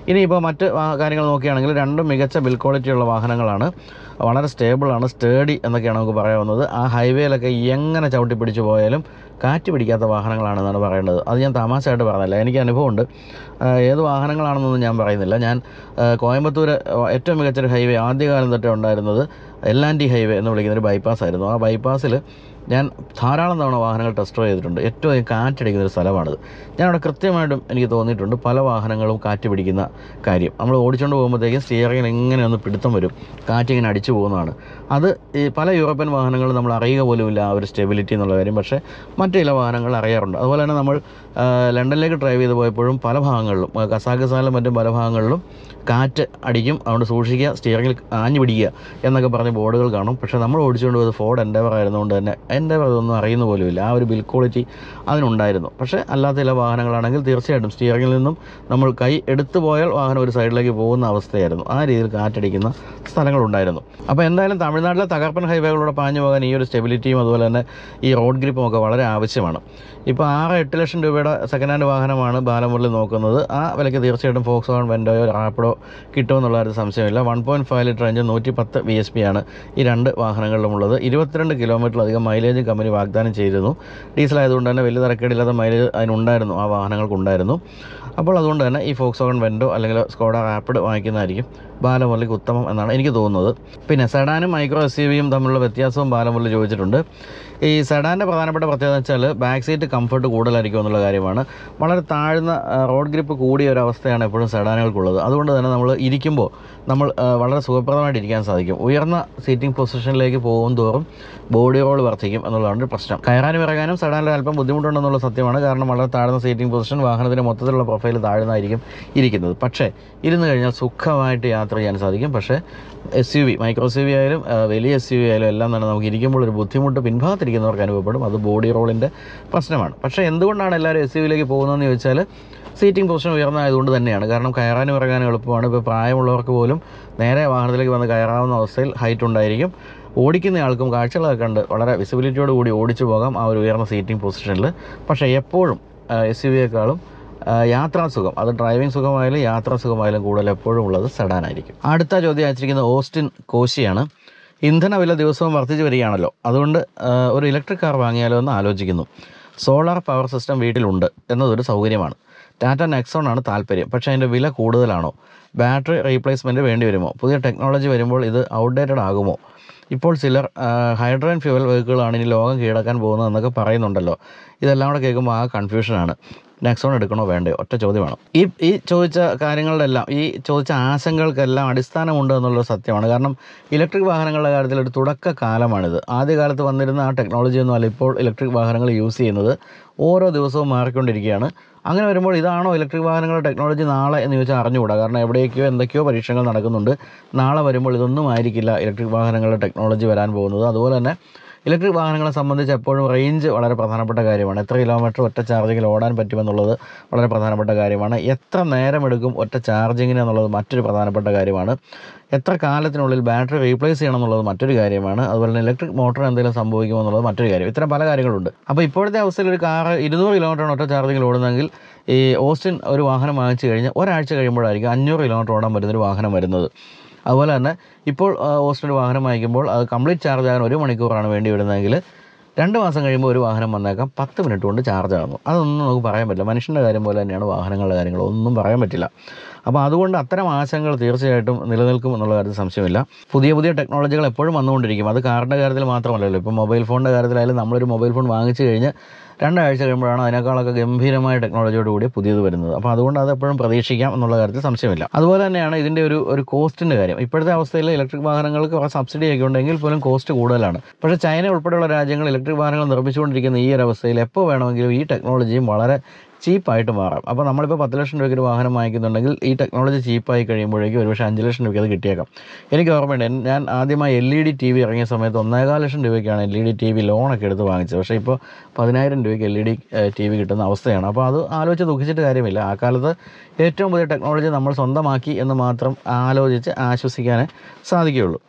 ഇനിയിപ്പോൾ മറ്റ് വാ- കാര്യങ്ങൾ നോക്കുകയാണെങ്കിൽ രണ്ടും മികച്ച ബിൽ ക്വാളിറ്റിയുള്ള വാഹനങ്ങളാണ് വളരെ സ്റ്റേബിളാണ് സ്റ്റേഡി എന്നൊക്കെയാണ് നമുക്ക് പറയാവുന്നത് ആ ഹൈവേയിലൊക്കെ എങ്ങനെ ചവിട്ടി പിടിച്ചു പോയാലും കാറ്റ് പിടിക്കാത്ത വാഹനങ്ങളാണെന്നാണ് പറയേണ്ടത് അത് ഞാൻ തമാശയായിട്ട് പറഞ്ഞില്ല എനിക്ക് അനുഭവമുണ്ട് ആ, ഏത് വാഹനങ്ങളാണെന്നൊന്നും ഞാൻ പറയുന്നില്ല ഞാൻ ആ, കോയമ്പത്തൂർ ഏറ്റവും മികച്ചൊരു ഹൈവേ ആദ്യകാലം തൊട്ടേ ഉണ്ടായിരുന്നത് എല്ലാൻറ്റി ഹൈവേ എന്ന് വിളിക്കുന്ന ഒരു ബൈപ്പാസ് ആയിരുന്നു ആ ബൈപ്പാസിൽ ഞാൻ ധാരാളം തവണ വാഹനങ്ങൾ ടെസ്റ്റ് ഡ്രൈവ് ചെയ്തിട്ടുണ്ട് ഏറ്റവും അധികം കാറ്റടിക്കുന്ന ഒരു സ്ഥലമാണിത് ഞാൻ അവിടെ കൃത്യമായിട്ടും എനിക്ക് തോന്നിയിട്ടുണ്ട് പല വാഹനങ്ങളും കാറ്റ് പിടിക്കുന്ന കാര്യം നമ്മൾ ഓടിച്ചുകൊണ്ട് പോകുമ്പോഴത്തേക്കും സ്റ്റിയറിങ്ങിൽ ഇങ്ങനെ ഒന്ന് പിടുത്തം വരും കാറ്റിങ്ങനെ അടിച്ചു പോകുന്നതാണ് അത് ഈ പല യൂറോപ്യൻ വാഹനങ്ങളും നമ്മൾ അറിയുക പോലുമില്ല ആ ഒരു സ്റ്റെബിലിറ്റി എന്നുള്ള കാര്യം പക്ഷേ മറ്റു ചില വാഹനങ്ങൾ അറിയാറുണ്ട് അതുപോലെ തന്നെ നമ്മൾ ആ, ലണ്ടനിലേക്ക് ഡ്രൈവ് ചെയ്ത് പോയപ്പോഴും പല ഭാഗങ്ങളിലും ആ, കസാഖിസ്ഥാനിലും മറ്റും പല ഭാഗങ്ങളിലും കാറ്റ് അടിക്കും അതുകൊണ്ട് സൂക്ഷിക്കുക സ്റ്റിയറിങ്ങിൽ ആഞ്ഞു പിടിക്കുക എന്നൊക്കെ പറഞ്ഞ് ബോർഡുകൾ കാണും പക്ഷേ നമ്മൾ ഓടിച്ചുകൊണ്ട് പോയത് ഫോർഡ് എൻഡേവർ ആയിരുന്നുകൊണ്ട് തന്നെ എൻഡേവർ ഇതൊന്നും അറിയുന്ന പോലുമില്ല ആ ഒരു ബിൽ ക്വാളിറ്റി അതിനുണ്ടായിരുന്നു പക്ഷേ അല്ലാത്ത ചില വാഹനങ്ങളാണെങ്കിൽ തീർച്ചയായിട്ടും സ്റ്റിയറിങ്ങിൽ നിന്നും നമ്മൾ കൈ എടുത്തു പോയാൽ വാഹനം ഒരു സൈഡിലേക്ക് പോകുന്ന അവസ്ഥയായിരുന്നു ആ രീതിയിൽ കാറ്റടിക്കുന്ന സ്ഥലങ്ങളുണ്ടായിരുന്നു അപ്പോൾ എന്തായാലും തമിഴ്നാട്ടിലെ തകർപ്പൻ ഹൈവേകളിലൂടെ പാഞ്ഞു പോകാൻ ഈ ഒരു സ്റ്റെബിലിറ്റിയും അതുപോലെ തന്നെ ഈ റോഡ് ഗ്രിപ്പും ഒക്കെ വളരെ ആവശ്യമാണ് ഇപ്പോൾ ആറ് എട്ട് ലക്ഷം രൂപയുടെ സെക്കൻഡ് ഹാൻഡ് വാഹനമാണ് ബാലമുരളി നോക്കുന്നത് ആ വിലയ്ക്ക് തീർച്ചയായിട്ടും ഫോക്സ് വാൺ വെൻഡോയോ റാപ്പിഡോ കിട്ടുമെന്നുള്ള ഒരു സംശയമില്ല one point five litre engine നൂറ്റി പത്ത് ബി എസ് പി ആണ് ഈ രണ്ട് വാഹനങ്ങളിലും ഉള്ളത് ഇരുപത്തിരണ്ട് കിലോമീറ്ററിലധികം മൈലേജ് കമ്പനി വാഗ്ദാനം ചെയ്തിരുന്നു ഡീസൽ ആയതുകൊണ്ട് തന്നെ വലിയ തരക്കേടില്ലാത്ത മൈലേജ് അതിനുണ്ടായിരുന്നു ആ വാഹനങ്ങൾക്കുണ്ടായിരുന്നു അപ്പോൾ അതുകൊണ്ട് തന്നെ ഈ ഫോക്സ് വാഗൺ വെൻഡോ അല്ലെങ്കിൽ സ്കോഡ റാപ്പിഡ് വാങ്ങിക്കുന്നതായിരിക്കും ബാലമുരളിക്ക് ഉത്തമം എന്നാണ് എനിക്ക് തോന്നുന്നത് പിന്നെ സെഡാനും മൈക്രോ എസ് യു വിയും തമ്മിലുള്ള വ്യത്യാസവും ബാലമുരളി ചോദിച്ചിട്ടുണ്ട് ഈ സെഡാൻ്റെ പ്രധാനപ്പെട്ട പ്രത്യേകത എന്ന് വെച്ചാൽ ബാക്ക് സീറ്റ് കംഫർട്ട് കൂടുതലായിരിക്കും എന്നുള്ള കാര്യമാണ് വളരെ താഴ്ന്ന ആ, റോഡ് ഗ്രിപ്പ് കൂടിയ ഒരു അവസ്ഥയാണ് എപ്പോഴും സെഡാനുകൾക്കുള്ളത് അതുകൊണ്ട് തന്നെ നമ്മൾ ഇരിക്കുമ്പോൾ നമ്മൾ ആ, വളരെ സുഖപ്രദമായിട്ട് ഇരിക്കാൻ സാധിക്കും ഉയർന്ന സീറ്റിംഗ് പൊസിഷനിലേക്ക് പോകും തോറും ബോഡി റോൾ വർദ്ധിക്കും എന്നുള്ളതാണ് ഒരു പ്രശ്നം കയറാനും ഇറങ്ങാനും സെഡാനിൽ അല്പം ബുദ്ധിമുട്ടുണ്ടെന്നുള്ള സത്യമാണ് കാരണം വളരെ താഴ്ന്ന സീറ്റിംഗ് പൊസിഷൻ വാഹനത്തിൻ്റെ മൊത്തത്തിലുള്ള പ്രൊഫൈൽ താഴ്ന്നായിരിക്കും ഇരിക്കുന്നത് പക്ഷേ ഇരുന്ന് കഴിഞ്ഞാൽ സുഖമായിട്ട് യാത്ര ചെയ്യാൻ സാധിക്കും പക്ഷേ S U V micro S U V ആയാലും ആ, വലിയ എസ് യു വി ആയാലും എല്ലാം തന്നെ നമുക്ക് ഇരിക്കുമ്പോൾ ഒരു ബുദ്ധിമുട്ട് പിൻഭാഗത്തിരിക്കുന്നവർക്ക് അനുഭവപ്പെടും അത് ബോഡി റോളിൻ്റെ പ്രശ്നമാണ് പക്ഷേ എന്തുകൊണ്ടാണ് എല്ലാവരും എസ് യു വിയിലേക്ക് പോകുന്നതെന്ന് ചോദിച്ചാൽ സീറ്റിംഗ് പൊസിഷൻ ഉയർന്നതായതുകൊണ്ട് തന്നെയാണ് കാരണം കയറാനും ഇറങ്ങാനും എളുപ്പമാണ് ഇപ്പോൾ പ്രായമുള്ളവർക്ക് പോലും നേരെ വാഹനത്തിലേക്ക് വന്ന് കയറാവുന്ന അവസ്ഥയിൽ ഹൈറ്റ് ഉണ്ടായിരിക്കും ഓടിക്കുന്ന ആൾക്കും കാഴ്ചകളൊക്കെ കണ്ട് വളരെ വിസിബിലിറ്റിയോട് കൂടി ഓടിച്ചു പോകാം ആ ഒരു ഉയർന്ന സീറ്റിംഗ് പൊസിഷനിൽ പക്ഷേ എപ്പോഴും എസ് യു വിയേക്കാളും യാത്രാസുഖം അത് ഡ്രൈവിംഗ് സുഖമായാലും യാത്രാ സുഖമായാലും കൂടുതൽ എപ്പോഴും ഉള്ളത് സെഡാനായിരിക്കും അടുത്ത ചോദ്യം അയച്ചിരിക്കുന്നത് ഓസ്റ്റിൻ കോശിയാണ് ഇന്ധന വില ദിവസവും വർദ്ധിച്ചു വരികയാണല്ലോ അതുകൊണ്ട് ആ, ഒരു ഇലക്ട്രിക് കാർ വാങ്ങിയാലോ എന്ന് ആലോചിക്കുന്നു സോളാർ പവർ സിസ്റ്റം വീട്ടിലുണ്ട് എന്നതൊരു സൗകര്യമാണ് ടാറ്റ നെക്സോൺ ആണ് താല്പര്യം പക്ഷേ അതിൻ്റെ വില കൂടുതലാണോ ബാറ്ററി റീപ്ലേസ്മെൻറ്റ് വേണ്ടി വരുമോ പുതിയ ടെക്നോളജി വരുമ്പോൾ ഇത് ഔട്ട്ഡേറ്റഡ് ആകുമോ ഇപ്പോൾ ചിലർ ഹൈഡ്രജൻ ഫ്യൂവൽ വെഹിക്കിളാണ് ഇനി ലോകം കീഴടക്കാൻ പോകുന്നതെന്നൊക്കെ പറയുന്നുണ്ടല്ലോ ഇതെല്ലാം കൂടെ കേൾക്കുമ്പോൾ ആ കൺഫ്യൂഷനാണ് നെക്സോൺ എടുക്കണോ വേണ്ടയോ ഒറ്റ ചോദ്യമാണ് ഈ ഈ ചോദിച്ച കാര്യങ്ങളുടെ എല്ലാം ഈ ചോദിച്ച ആശങ്കകൾക്കെല്ലാം അടിസ്ഥാനമുണ്ട് എന്നുള്ളത് സത്യമാണ് കാരണം ഇലക്ട്രിക് വാഹനങ്ങളുടെ കാര്യത്തിൽ ഒരു തുടക്ക കാലമാണിത് ആദ്യകാലത്ത് വന്നിരുന്ന ആ ടെക്നോളജി ഒന്നും അല്ല ഇപ്പോൾ ഇലക്ട്രിക് വാഹനങ്ങൾ യൂസ് ചെയ്യുന്നത് ഓരോ ദിവസവും മാറിക്കൊണ്ടിരിക്കുകയാണ് അങ്ങനെ വരുമ്പോൾ ഇതാണോ ഇലക്ട്രിക് വാഹനങ്ങളുടെ ടെക്നോളജി നാളെ എന്ന് ചോദിച്ചാൽ അറിഞ്ഞുകൂടാ കാരണം എവിടെയൊക്കെയോ എന്തൊക്കെയോ പരീക്ഷണങ്ങൾ നടക്കുന്നുണ്ട് നാളെ വരുമ്പോൾ ഇതൊന്നും ആയിരിക്കില്ല ഇലക്ട്രിക് വാഹനങ്ങളുടെ ടെക്നോളജി വരാൻ പോകുന്നത് അതുപോലെ തന്നെ ഇലക്ട്രിക് വാഹനങ്ങളെ സംബന്ധിച്ച് എപ്പോഴും റേഞ്ച് വളരെ പ്രധാനപ്പെട്ട കാര്യമാണ് എത്ര കിലോമീറ്റർ ഒറ്റ ചാർജിങ്ങിൽ ഓടാൻ പറ്റുമെന്നുള്ളത് വളരെ പ്രധാനപ്പെട്ട കാര്യമാണ് എത്ര നേരമെടുക്കും ഒറ്റ ചാർജിങ്ങിന് എന്നുള്ളത് മറ്റൊരു പ്രധാനപ്പെട്ട കാര്യമാണ് എത്ര കാലത്തിനുള്ളിൽ ബാറ്ററി റീപ്ലേസ് ചെയ്യണം എന്നുള്ളത് മറ്റൊരു കാര്യമാണ് അതുപോലെ തന്നെ ഇലക്ട്രിക് മോട്ടർ എന്തെങ്കിലും സംഭവിക്കുമോ എന്നുള്ളത് മറ്റൊരു കാര്യം ഇത്തരം പല കാര്യങ്ങളുണ്ട് അപ്പോൾ ഇപ്പോഴത്തെ അവസ്ഥയിൽ ഒരു കാർ ഇരുന്നൂറ് കിലോമീറ്ററാണ് ഒറ്റ ചാർജിങ്ങിൽ ഓടുന്നതെങ്കിൽ ഈ ഓസ്റ്റിൻ ഒരു വാഹനം വാങ്ങിച്ചു കഴിഞ്ഞാൽ ഒരാഴ്ച കഴിയുമ്പോഴായിരിക്കും അഞ്ഞൂറ് കിലോമീറ്റർ ഓടാൻ പറ്റുന്നൊരു വാഹനം വരുന്നത് അതുപോലെ തന്നെ ഇപ്പോൾ ആ, ഓസ്റ്റിൻ ഒരു വാഹനം വാങ്ങിക്കുമ്പോൾ അത് കംപ്ലീറ്റ് ചാർജ് ആകാൻ ഒരു മണിക്കൂറാണ് വേണ്ടി വരുന്നതെങ്കിൽ രണ്ട് മാസം കഴിയുമ്പോൾ ഒരു വാഹനം വന്നേക്കാം പത്ത് മിനിറ്റ് കൊണ്ട് ചാർജ് ആകുന്നു അതൊന്നും നമുക്ക് പറയാൻ പറ്റില്ല മനുഷ്യൻ്റെ കാര്യം പോലെ തന്നെയാണ് വാഹനങ്ങളുടെ കാര്യങ്ങൾ ഒന്നും പറയാൻ പറ്റില്ല അപ്പോൾ അതുകൊണ്ട് അത്തരം ആശങ്കകൾ തീർച്ചയായിട്ടും നിലനിൽക്കും എന്നുള്ള കാര്യത്തിൽ സംശയമില്ല പുതിയ പുതിയ ടെക്നോളജികൾ എപ്പോഴും വന്നുകൊണ്ടിരിക്കും അത് കാറിൻ്റെ കാര്യത്തിൽ മാത്രമല്ലല്ലോ ഇപ്പോൾ മൊബൈൽ ഫോണിൻ്റെ കാര്യത്തിലായാലും നമ്മളൊരു മൊബൈൽ ഫോൺ വാങ്ങിച്ചു കഴിഞ്ഞ് രണ്ടാഴ്ച കഴിയുമ്പോഴാണ് അതിനേക്കാളൊക്കെ ഗംഭീരമായ ടെക്നോളജിയോട് കൂടി പുതിയത് വരുന്നത് അപ്പോൾ അതുകൊണ്ട് അത് എപ്പോഴും പ്രതീക്ഷിക്കാം എന്നുള്ള കാര്യത്തിൽ സംശയമില്ല അതുപോലെ തന്നെയാണ് ഇതിൻ്റെ ഒരു ഒരു കോസ്റ്റിൻ്റെ കാര്യം ഇപ്പോഴത്തെ അവസ്ഥയിൽ ഇലക്ട്രിക് വാഹനങ്ങൾക്ക് കുറേ സബ്സിഡി ഒക്കെ ഉണ്ടെങ്കിൽ പോലും കോസ്റ്റ് കൂടുതലാണ് പക്ഷേ ചൈന ഉൾപ്പെടെയുള്ള രാജ്യങ്ങൾ ഇലക്ട്രിക് വാഹനങ്ങൾ നിർമ്മിച്ചുകൊണ്ടിരിക്കുന്ന ഈ ഒരു അവസ്ഥയിൽ എപ്പോൾ വേണമെങ്കിലും ഈ ടെക്നോളജിയും വളരെ ചീപ്പായിട്ട് മാറാം അപ്പോൾ നമ്മളിപ്പോൾ പത്ത് ലക്ഷം രൂപയ്ക്ക് ഒരു വാഹനം വാങ്ങിക്കുന്നുണ്ടെങ്കിൽ ഈ ടെക്നോളജി ചീപ്പായി കഴിയുമ്പോഴേക്കും ഒരുപക്ഷെ അഞ്ച് ലക്ഷം രൂപയ്ക്ക് അത് കിട്ടിയേക്കാം എനിക്ക് ഓർമ്മയുണ്ട് എൻ- ഞാൻ ആദ്യമായി L E D T V ഇറങ്ങിയ സമയത്ത് ഒന്നേകാൽ ലക്ഷം രൂപയ്ക്കാണ് L E D T V ലോണൊക്കെ എടുത്ത് വാങ്ങിച്ചത് പക്ഷേ ഇപ്പോൾ പതിനായിരം രൂപയ്ക്ക് L E D T V കിട്ടുന്ന അവസ്ഥയാണ് അപ്പോൾ അത് ആലോചിച്ച് ദുഃഖിച്ചിട്ട് കാര്യമില്ല ആ കാലത്ത് ഏറ്റവും പുതിയ ടെക്നോളജി നമ്മൾ സ്വന്തമാക്കി എന്ന് മാത്രം ആലോചിച്ച് ആശ്വസിക്കാനേ സാധിക്കുകയുള്ളൂ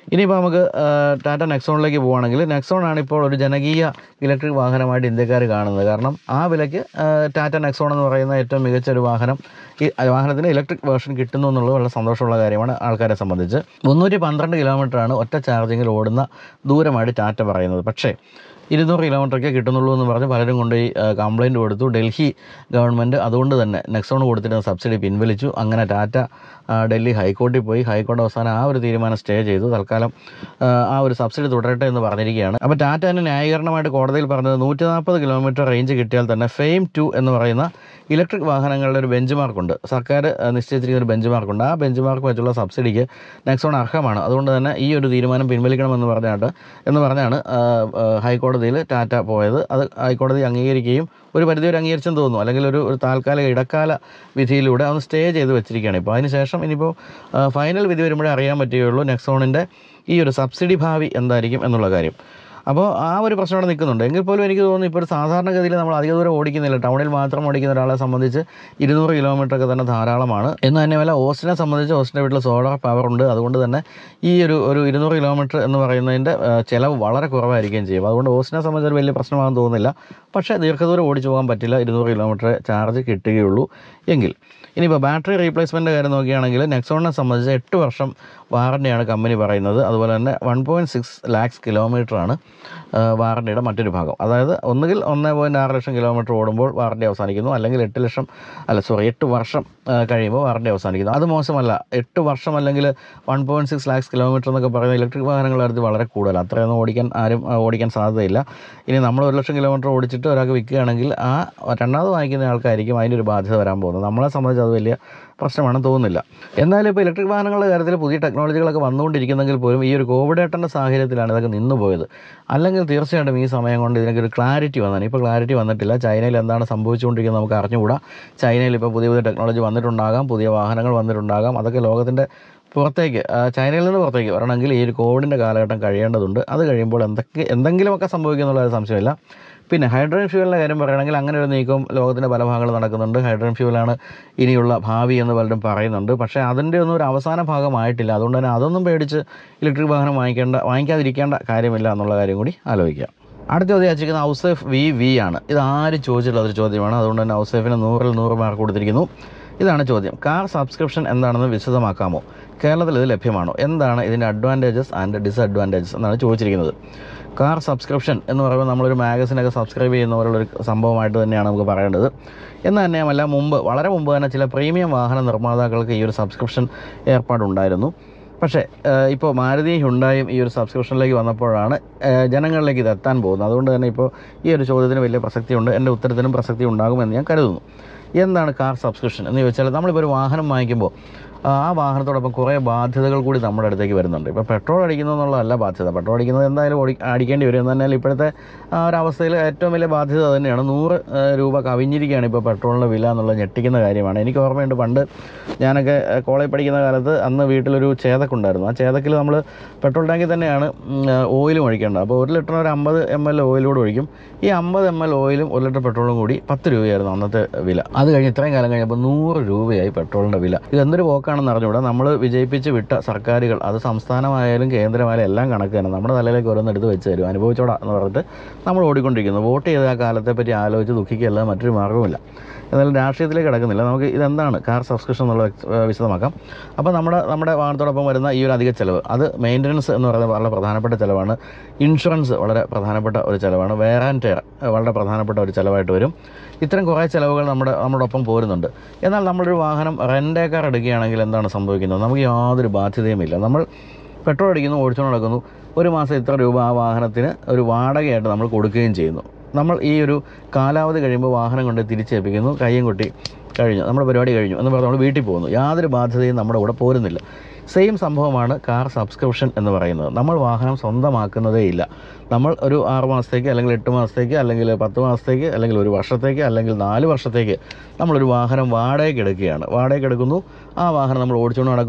ഇനിയിപ്പോൾ നമുക്ക് ആ, ടാറ്റ നെക്സോണിലേക്ക് പോവുകയാണെങ്കിൽ നെക്സോൺ ആണ് ഇപ്പോൾ ഒരു ജനകീയ ഇലക്ട്രിക് വാഹനമായിട്ട് ഇന്ത്യക്കാർ കാണുന്നത് കാരണം ആ വിലയ്ക്ക് ആ, ടാറ്റ നെക്സോൺ എന്ന് പറയുന്ന ഏറ്റവും മികച്ച ഒരു വാഹനം ഈ വാഹനത്തിന് ഇലക്ട്രിക് വേർഷൻ കിട്ടുന്നു എന്നുള്ളത് വളരെ സന്തോഷമുള്ള കാര്യമാണ് ആൾക്കാരെ സംബന്ധിച്ച് മുന്നൂറ്റി പന്ത്രണ്ട് കിലോമീറ്ററാണ് ഒറ്റ ചാർജിങ്ങിൽ ഓടുന്ന ദൂരമായിട്ട് ടാറ്റ പറയുന്നത് പക്ഷേ ഇരുന്നൂറ് കിലോമീറ്ററൊക്കെ കിട്ടുന്നുള്ളൂ എന്ന് പറഞ്ഞ് പലരും കൊണ്ട് ഈ കംപ്ലയിൻറ്റ് കൊടുത്തു ഡൽഹി ഗവൺമെൻറ് അതുകൊണ്ട് തന്നെ നെക്സോൺ കൊടുത്തിരുന്ന സബ്സിഡി പിൻവലിച്ചു അങ്ങനെ ടാറ്റ ആ, ഡൽഹി ഹൈക്കോടതിയിൽ പോയി ഹൈക്കോടതി അവസാനം ആ ഒരു തീരുമാനം സ്റ്റേ ചെയ്തു തൽക്കാലം ആ, ആ ഒരു സബ്സിഡി തുടരട്ടെ എന്ന് പറഞ്ഞിരിക്കുകയാണ് അപ്പോൾ ടാറ്റ തന്നെ ന്യായീകരണമായിട്ട് കോടതിയിൽ പറഞ്ഞത് നൂറ്റി നാൽപ്പത് കിലോമീറ്റർ റേഞ്ച് കിട്ടിയാൽ തന്നെ ഫെയിം ടു എന്ന് പറയുന്ന ഇലക്ട്രിക് വാഹനങ്ങളുടെ ഒരു ബെഞ്ച് മാർക്കുണ്ട് സർക്കാർ ആ, നിശ്ചയിച്ചിരിക്കുന്ന ഒരു ബെഞ്ച് മാർക്കുണ്ട് ആ ബെഞ്ച് മാർക്ക് വെച്ചുള്ള സബ്സിഡിക്ക് നെക്സോൺ അർഹമാണ് അതുകൊണ്ട് തന്നെ ഈ ഒരു തീരുമാനം പിൻവലിക്കണമെന്ന് പറഞ്ഞാട്ട് എന്ന് പറഞ്ഞാണ് ആ, ആ, ഹൈക്കോടതിയിൽ ടാറ്റ പോയത് അത് ഹൈക്കോടതി അംഗീകരിക്കുകയും ഒരു പരിധി വരെ അംഗീകരിച്ചെന്ന് തോന്നുന്നു അല്ലെങ്കിൽ ഒരു ഒരു താൽക്കാലിക ഇടക്കാല വിധിയിലൂടെ അതൊന്ന് സ്റ്റേ ചെയ്ത് വെച്ചിരിക്കുകയാണ് ഇപ്പോൾ അതിനുശേഷം ഇനിയിപ്പോൾ ആ, ഫൈനൽ വിധി വരുമ്പോഴേ അറിയാൻ പറ്റുകയുള്ളൂ നെക്സോണിൻ്റെ ഈ ഒരു സബ്സിഡി ഭാവി എന്തായിരിക്കും എന്നുള്ള കാര്യം അപ്പോൾ ആ ഒരു പ്രശ്നം അവിടെ നിൽക്കുന്നുണ്ട് എങ്കിൽ പോലും എനിക്ക് തോന്നുന്നു ഇപ്പോൾ ഒരു സാധാരണഗതിയിൽ നമ്മൾ അധിക ദൂരം ഓടിക്കുന്നില്ല ടൗണിൽ മാത്രം ഓടിക്കുന്ന ഒരാളെ സംബന്ധിച്ച് ഇരുന്നൂറ് കിലോമീറ്റർ ഒക്കെ തന്നെ ധാരാളമാണ് എന്ന് തന്നെയല്ല ഓസ്റ്റിനെ സംബന്ധിച്ച് ഓസ്റ്റിൻ്റെ വീട്ടിൽ സോളാർ പവർ ഉണ്ട് അതുകൊണ്ട് തന്നെ ഈ ഒരു ഒരു ഇരുന്നൂറ് കിലോമീറ്റർ എന്ന് പറയുന്നതിൻ്റെ ആ, ചിലവ് വളരെ കുറവായിരിക്കുകയും ചെയ്യും അതുകൊണ്ട് ഓസ്റ്റിനെ സംബന്ധിച്ച് ഒരു വലിയ പ്രശ്നമാണെന്ന് തോന്നുന്നില്ല പക്ഷേ ദീർഘദൂരം ഓടിച്ചു പോകാൻ പറ്റില്ല ഇരുന്നൂറ് കിലോമീറ്റർ ചാർജ് കിട്ടുകയുള്ളൂ എങ്കിൽ ഇനിയിപ്പോൾ ബാറ്ററി റീപ്ലേസ്മെൻറ്റ് കാര്യം നോക്കുകയാണെങ്കിൽ നെക്സോണിനെ സംബന്ധിച്ച് എട്ട് വർഷം വാറണ്ടിയാണ് കമ്പനി പറയുന്നത് അതുപോലെ തന്നെ വൺ പോയിൻറ്റ് സിക്സ് ലാക്സ് കിലോമീറ്ററാണ് വാറണ്ടിയുടെ മറ്റൊരു ഭാഗം അതായത് ഒന്നുകിൽ ഒന്ന് പോയിൻറ്റ് ആറ് ലക്ഷം കിലോമീറ്റർ ഓടുമ്പോൾ വാറണ്ടി അവസാനിക്കുന്നു അല്ലെങ്കിൽ എട്ട് ലക്ഷം അല്ല സോറി എട്ട് വർഷം ആ, കഴിയുമ്പോൾ വാറണ്ടി അവസാനിക്കുന്നു അത് മോശമല്ല എട്ട് വർഷം അല്ലെങ്കിൽ one point six lakhs kilometre എന്നൊക്കെ പറയുന്ന ഇലക്ട്രിക് വാഹനങ്ങളുടെ അടുത്ത് വളരെ കൂടുതൽ അത്രയൊന്നും ഓടിക്കാൻ ആരും ആ, ഓടിക്കാൻ സാധ്യതയില്ല ഇനി നമ്മൾ ഒരു ലക്ഷം കിലോമീറ്റർ ഓടിച്ചിട്ട് ഒരാൾക്ക് വിൽക്കുകയാണെങ്കിൽ ആ രണ്ടാമത് വാങ്ങിക്കുന്ന ആൾക്കായിരിക്കും അതിൻ്റെ ഒരു ബാധ്യത വരാൻ പോകുന്നത് നമ്മളെ സംബന്ധിച്ച് അത് വലിയ പ്രശ്നമാണെന്ന് തോന്നുന്നില്ല എന്നാലും ഇപ്പോൾ ഇലക്ട്രിക് വാഹനങ്ങളുടെ കാര്യത്തിൽ പുതിയ ടെക്നോളജികളൊക്കെ വന്നുകൊണ്ടിരിക്കുന്നെങ്കിൽ പോലും ഈ ഒരു കോവിഡ് ഏട്ടൻ്റെ സാഹചര്യത്തിലാണ് ഇതൊക്കെ നിന്നു പോയത് അല്ലെങ്കിൽ തീർച്ചയായിട്ടും ഈ സമയം കൊണ്ട് ഇതിനൊക്കെ ഒരു ക്ലാരിറ്റി വന്നതാണ് ഇപ്പോൾ ക്ലാരിറ്റി വന്നിട്ടില്ല ചൈനയിൽ എന്താണ് സംഭവിച്ചുകൊണ്ടിരിക്കുന്നത് നമുക്ക് അറിഞ്ഞുകൂടാ ചൈനയിൽ ഇപ്പോൾ പുതിയ പുതിയ ടെക്നോളജി വന്നിട്ടുണ്ടാകാം പുതിയ വാഹനങ്ങൾ വന്നിട്ടുണ്ടാകാം അതൊക്കെ ലോകത്തിൻ്റെ പുറത്തേക്ക് ആ, ചൈനയിൽ നിന്ന് പുറത്തേക്ക് വരണമെങ്കിൽ ഈ ഒരു കോവിഡിൻ്റെ കാലഘട്ടം കഴിയേണ്ടതുണ്ട് അത് കഴിയുമ്പോൾ എന്തൊക്കെ എന്തെങ്കിലുമൊക്കെ സംഭവിക്കും എന്നുള്ള സംശയമില്ല പിന്നെ ഹൈഡ്രജൻ ഫ്യൂവലിൻ്റെ കാര്യം പറയുകയാണെങ്കിൽ അങ്ങനെ ഒരു നീക്കം ലോകത്തിൻ്റെ പല ഭാഗങ്ങളിൽ നടക്കുന്നുണ്ട് ഹൈഡ്രജൻ ഫ്യൂവലാണ് ഇനിയുള്ള ഭാവി എന്ന് പലരും പറയുന്നുണ്ട് പക്ഷേ അതിൻ്റെ ഒന്നും ഒരു അവസാന ഭാഗമായിട്ടില്ല അതുകൊണ്ട് തന്നെ അതൊന്നും പേടിച്ച് ഇലക്ട്രിക് വാഹനം വാങ്ങിക്കേണ്ട വാങ്ങിക്കാതിരിക്കേണ്ട കാര്യമില്ല എന്നുള്ള കാര്യം കൂടി ആലോചിക്കുക അടുത്ത ചോദ്യം അയച്ചിരിക്കുന്ന ഔസേഫ് വി വി ആണ് ഇത് ആര് ചോദിച്ചിട്ടുള്ള ഒരു ചോദ്യമാണ് അതുകൊണ്ട് തന്നെ ഔസേഫിന് നൂറിൽ നൂറ് മാർക്ക് കൊടുത്തിരിക്കുന്നു ഇതാണ് ചോദ്യം കാർ സബ്സ്ക്രിപ്ഷൻ എന്താണെന്ന് വിശദമാക്കാമോ കേരളത്തിൽ ഇത് ലഭ്യമാണോ എന്താണ് ഇതിൻ്റെ അഡ്വാൻറ്റേജസ് ആൻഡ് ഡിസഡ്വാൻറ്റേജസ് എന്നാണ് ചോദിച്ചിരിക്കുന്നത് കാർ സബ്സ്ക്രിപ്ഷൻ എന്ന് പറയുമ്പോൾ നമ്മളൊരു മാഗസിനൊക്കെ സബ്സ്ക്രൈബ് ചെയ്യുന്ന പോലുള്ളൊരു സംഭവമായിട്ട് തന്നെയാണ് നമുക്ക് പറയേണ്ടത് എന്ന് തന്നെയുമല്ല മുമ്പ് വളരെ മുമ്പ് തന്നെ ചില പ്രീമിയം വാഹന നിർമ്മാതാക്കൾക്ക് ഈ ഒരു സബ്സ്ക്രിപ്ഷൻ ഏർപ്പാടുണ്ടായിരുന്നു പക്ഷേ ഏഹ്, ഇപ്പോൾ മാരുതി ഹുണ്ടായും ഈ ഒരു സബ്സ്ക്രിപ്ഷനിലേക്ക് വന്നപ്പോഴാണ് ഏഹ്, ജനങ്ങളിലേക്ക് ഇത് എത്താൻ പോകുന്നത് അതുകൊണ്ട് തന്നെ ഇപ്പോൾ ഈ ഒരു ചോദ്യത്തിന് വലിയ പ്രസക്തിയുണ്ട് എൻ്റെ ഉത്തരത്തിനും പ്രസക്തി ഉണ്ടാകുമെന്ന് ഞാൻ കരുതുന്നു എന്താണ് കാർ സബ്സ്ക്രിപ്ഷൻ എന്ന് ചോദിച്ചാൽ നമ്മളിപ്പോൾ ഒരു വാഹനം വാങ്ങിക്കുമ്പോൾ ആ ആ വാഹനത്തോടൊപ്പം കുറേ ബാധ്യതകൾ കൂടി നമ്മുടെ അടുത്തേക്ക് വരുന്നുണ്ട് ഇപ്പോൾ പെട്രോൾ അടിക്കുന്നത് എന്നുള്ളതല്ല ബാധ്യത പെട്രോൾ അടിക്കുന്നത് എന്തായാലും ഓടി അടിക്കേണ്ടി വരും എന്ന് പറഞ്ഞാൽ ഇപ്പോഴത്തെ ആ ഒരു അവസ്ഥയിൽ ഏറ്റവും വലിയ ബാധ്യത അത് തന്നെയാണ് നൂറ് ഏഹ്, രൂപ കവിഞ്ഞിരിക്കുകയാണ് ഇപ്പോൾ പെട്രോളിൻ്റെ വില എന്നുള്ളത് ഞെട്ടിക്കുന്ന കാര്യമാണ് എനിക്ക് ഓർമ്മയുണ്ട് പണ്ട് ഞാനൊക്കെ ഏഹ്, കോളേജ് പഠിക്കുന്ന കാലത്ത് അന്ന് വീട്ടിലൊരു ചേതക്കുണ്ടായിരുന്നു ആ ചേതക്കിൽ നമ്മൾ പെട്രോൾ ടാങ്കിൽ തന്നെയാണ് ഓയിലും ഒഴിക്കേണ്ടത് അപ്പോൾ ഒരു ലിറ്ററിന് ഒരു അമ്പത് എം എൽ ഓയിലൂടെ ഒഴിക്കും ഈ അമ്പത് എം എൽ ഓയിലും ഒരു ലിറ്റർ പെട്രോളും കൂടി പത്ത് രൂപയായിരുന്നു അന്നത്തെ വില അത് കഴിഞ്ഞ് ഇത്രയും കാലം കഴിഞ്ഞപ്പോൾ നൂറ് രൂപയായി പെട്രോളിൻ്റെ വില ഇത് എന്തൊരു പോക്കാണെന്ന് അറിഞ്ഞുകൂടാ നമ്മൾ വിജയിപ്പിച്ച് വിട്ട സർക്കാരുകൾ അത് സംസ്ഥാനമായാലും കേന്ദ്രമായാലും എല്ലാം കണക്ക് തന്നെ നമ്മുടെ തലയിലേക്ക് ഓരോന്ന് എടുത്ത് വെച്ച് തരും അനുഭവിച്ചോടാ എന്ന് പറഞ്ഞിട്ട് നമ്മൾ ഓടിക്കൊണ്ടിരിക്കുന്നു വോട്ട് ചെയ്ത ആ കാലത്തെ പറ്റി ആലോചിച്ച് ദുഃഖിക്കുകയല്ലാതെ മറ്റൊരു മാർഗ്ഗവുമില്ല എന്നാലും രാഷ്ട്രീയത്തിലേക്ക് കിടക്കുന്നില്ല നമുക്ക് ഇതെന്താണ് കാർ സബ്സ്ക്രിപ്ഷൻ എന്നുള്ള ഏഹ്, വിശദമാക്കാം അപ്പോൾ നമ്മുടെ നമ്മുടെ വാഹനത്തോടൊപ്പം വരുന്ന ഈ ഒരു അധിക ചിലവ് അത് മെയിൻ്റനൻസ് എന്ന് പറയുന്നത് വളരെ പ്രധാനപ്പെട്ട ചിലവാണ് ഇൻഷുറൻസ് വളരെ പ്രധാനപ്പെട്ട ഒരു ചിലവാണ് വെയർ ആൻഡ് ടയർ വളരെ പ്രധാനപ്പെട്ട ഒരു ചിലവായിട്ട് വരും ഇത്തരം കുറേ ചിലവുകൾ നമ്മുടെ നമ്മുടെ ഒപ്പം പോരുന്നുണ്ട് എന്നാൽ നമ്മളൊരു വാഹനം റെൻ്റേ കാർ എടുക്കുകയാണെങ്കിൽ എന്താണ് സംഭവിക്കുന്നത് നമുക്ക് യാതൊരു ബാധ്യതയുമില്ല നമ്മൾ പെട്രോൾ അടിക്കുന്നു ഓടിച്ചുകൊണ്ട് നടക്കുന്നു ഒരു മാസം ഇത്ര രൂപ ആ വാഹനത്തിന് ഒരു വാടകയായിട്ട് നമ്മൾ കൊടുക്കുകയും ചെയ്യുന്നു നമ്മൾ ഈ ഒരു കാലാവധി കഴിയുമ്പോൾ വാഹനം കൊണ്ട് തിരിച്ചേൽപ്പിക്കുന്നു കയ്യും കൊട്ടി കഴിഞ്ഞു നമ്മുടെ പരിപാടി കഴിഞ്ഞു എന്ന് പറഞ്ഞ് നമ്മൾ വീട്ടിൽ പോകുന്നു യാതൊരു ബാധ്യതയും നമ്മുടെ കൂടെ പോരുന്നില്ല സെയിം സംഭവമാണ് കാർ സബ്സ്ക്രിപ്ഷൻ എന്ന് പറയുന്നത് നമ്മൾ വാഹനം സ്വന്തമാക്കുന്നതേ ഇല്ല നമ്മൾ ഒരു ആറ് മാസത്തേക്ക് അല്ലെങ്കിൽ എട്ട് മാസത്തേക്ക് അല്ലെങ്കിൽ പത്ത് മാസത്തേക്ക് അല്ലെങ്കിൽ ഒരു വർഷത്തേക്ക് അല്ലെങ്കിൽ നാല് വർഷത്തേക്ക് നമ്മളൊരു വാഹനം വാടകയ്ക്ക് എടുക്കുകയാണ് വാടകയ്ക്ക് എടുക്കുന്നു ആ വാഹനം നമ്മൾ ഓടിച്ചുകൊണ്ട് നടക്കുന്നു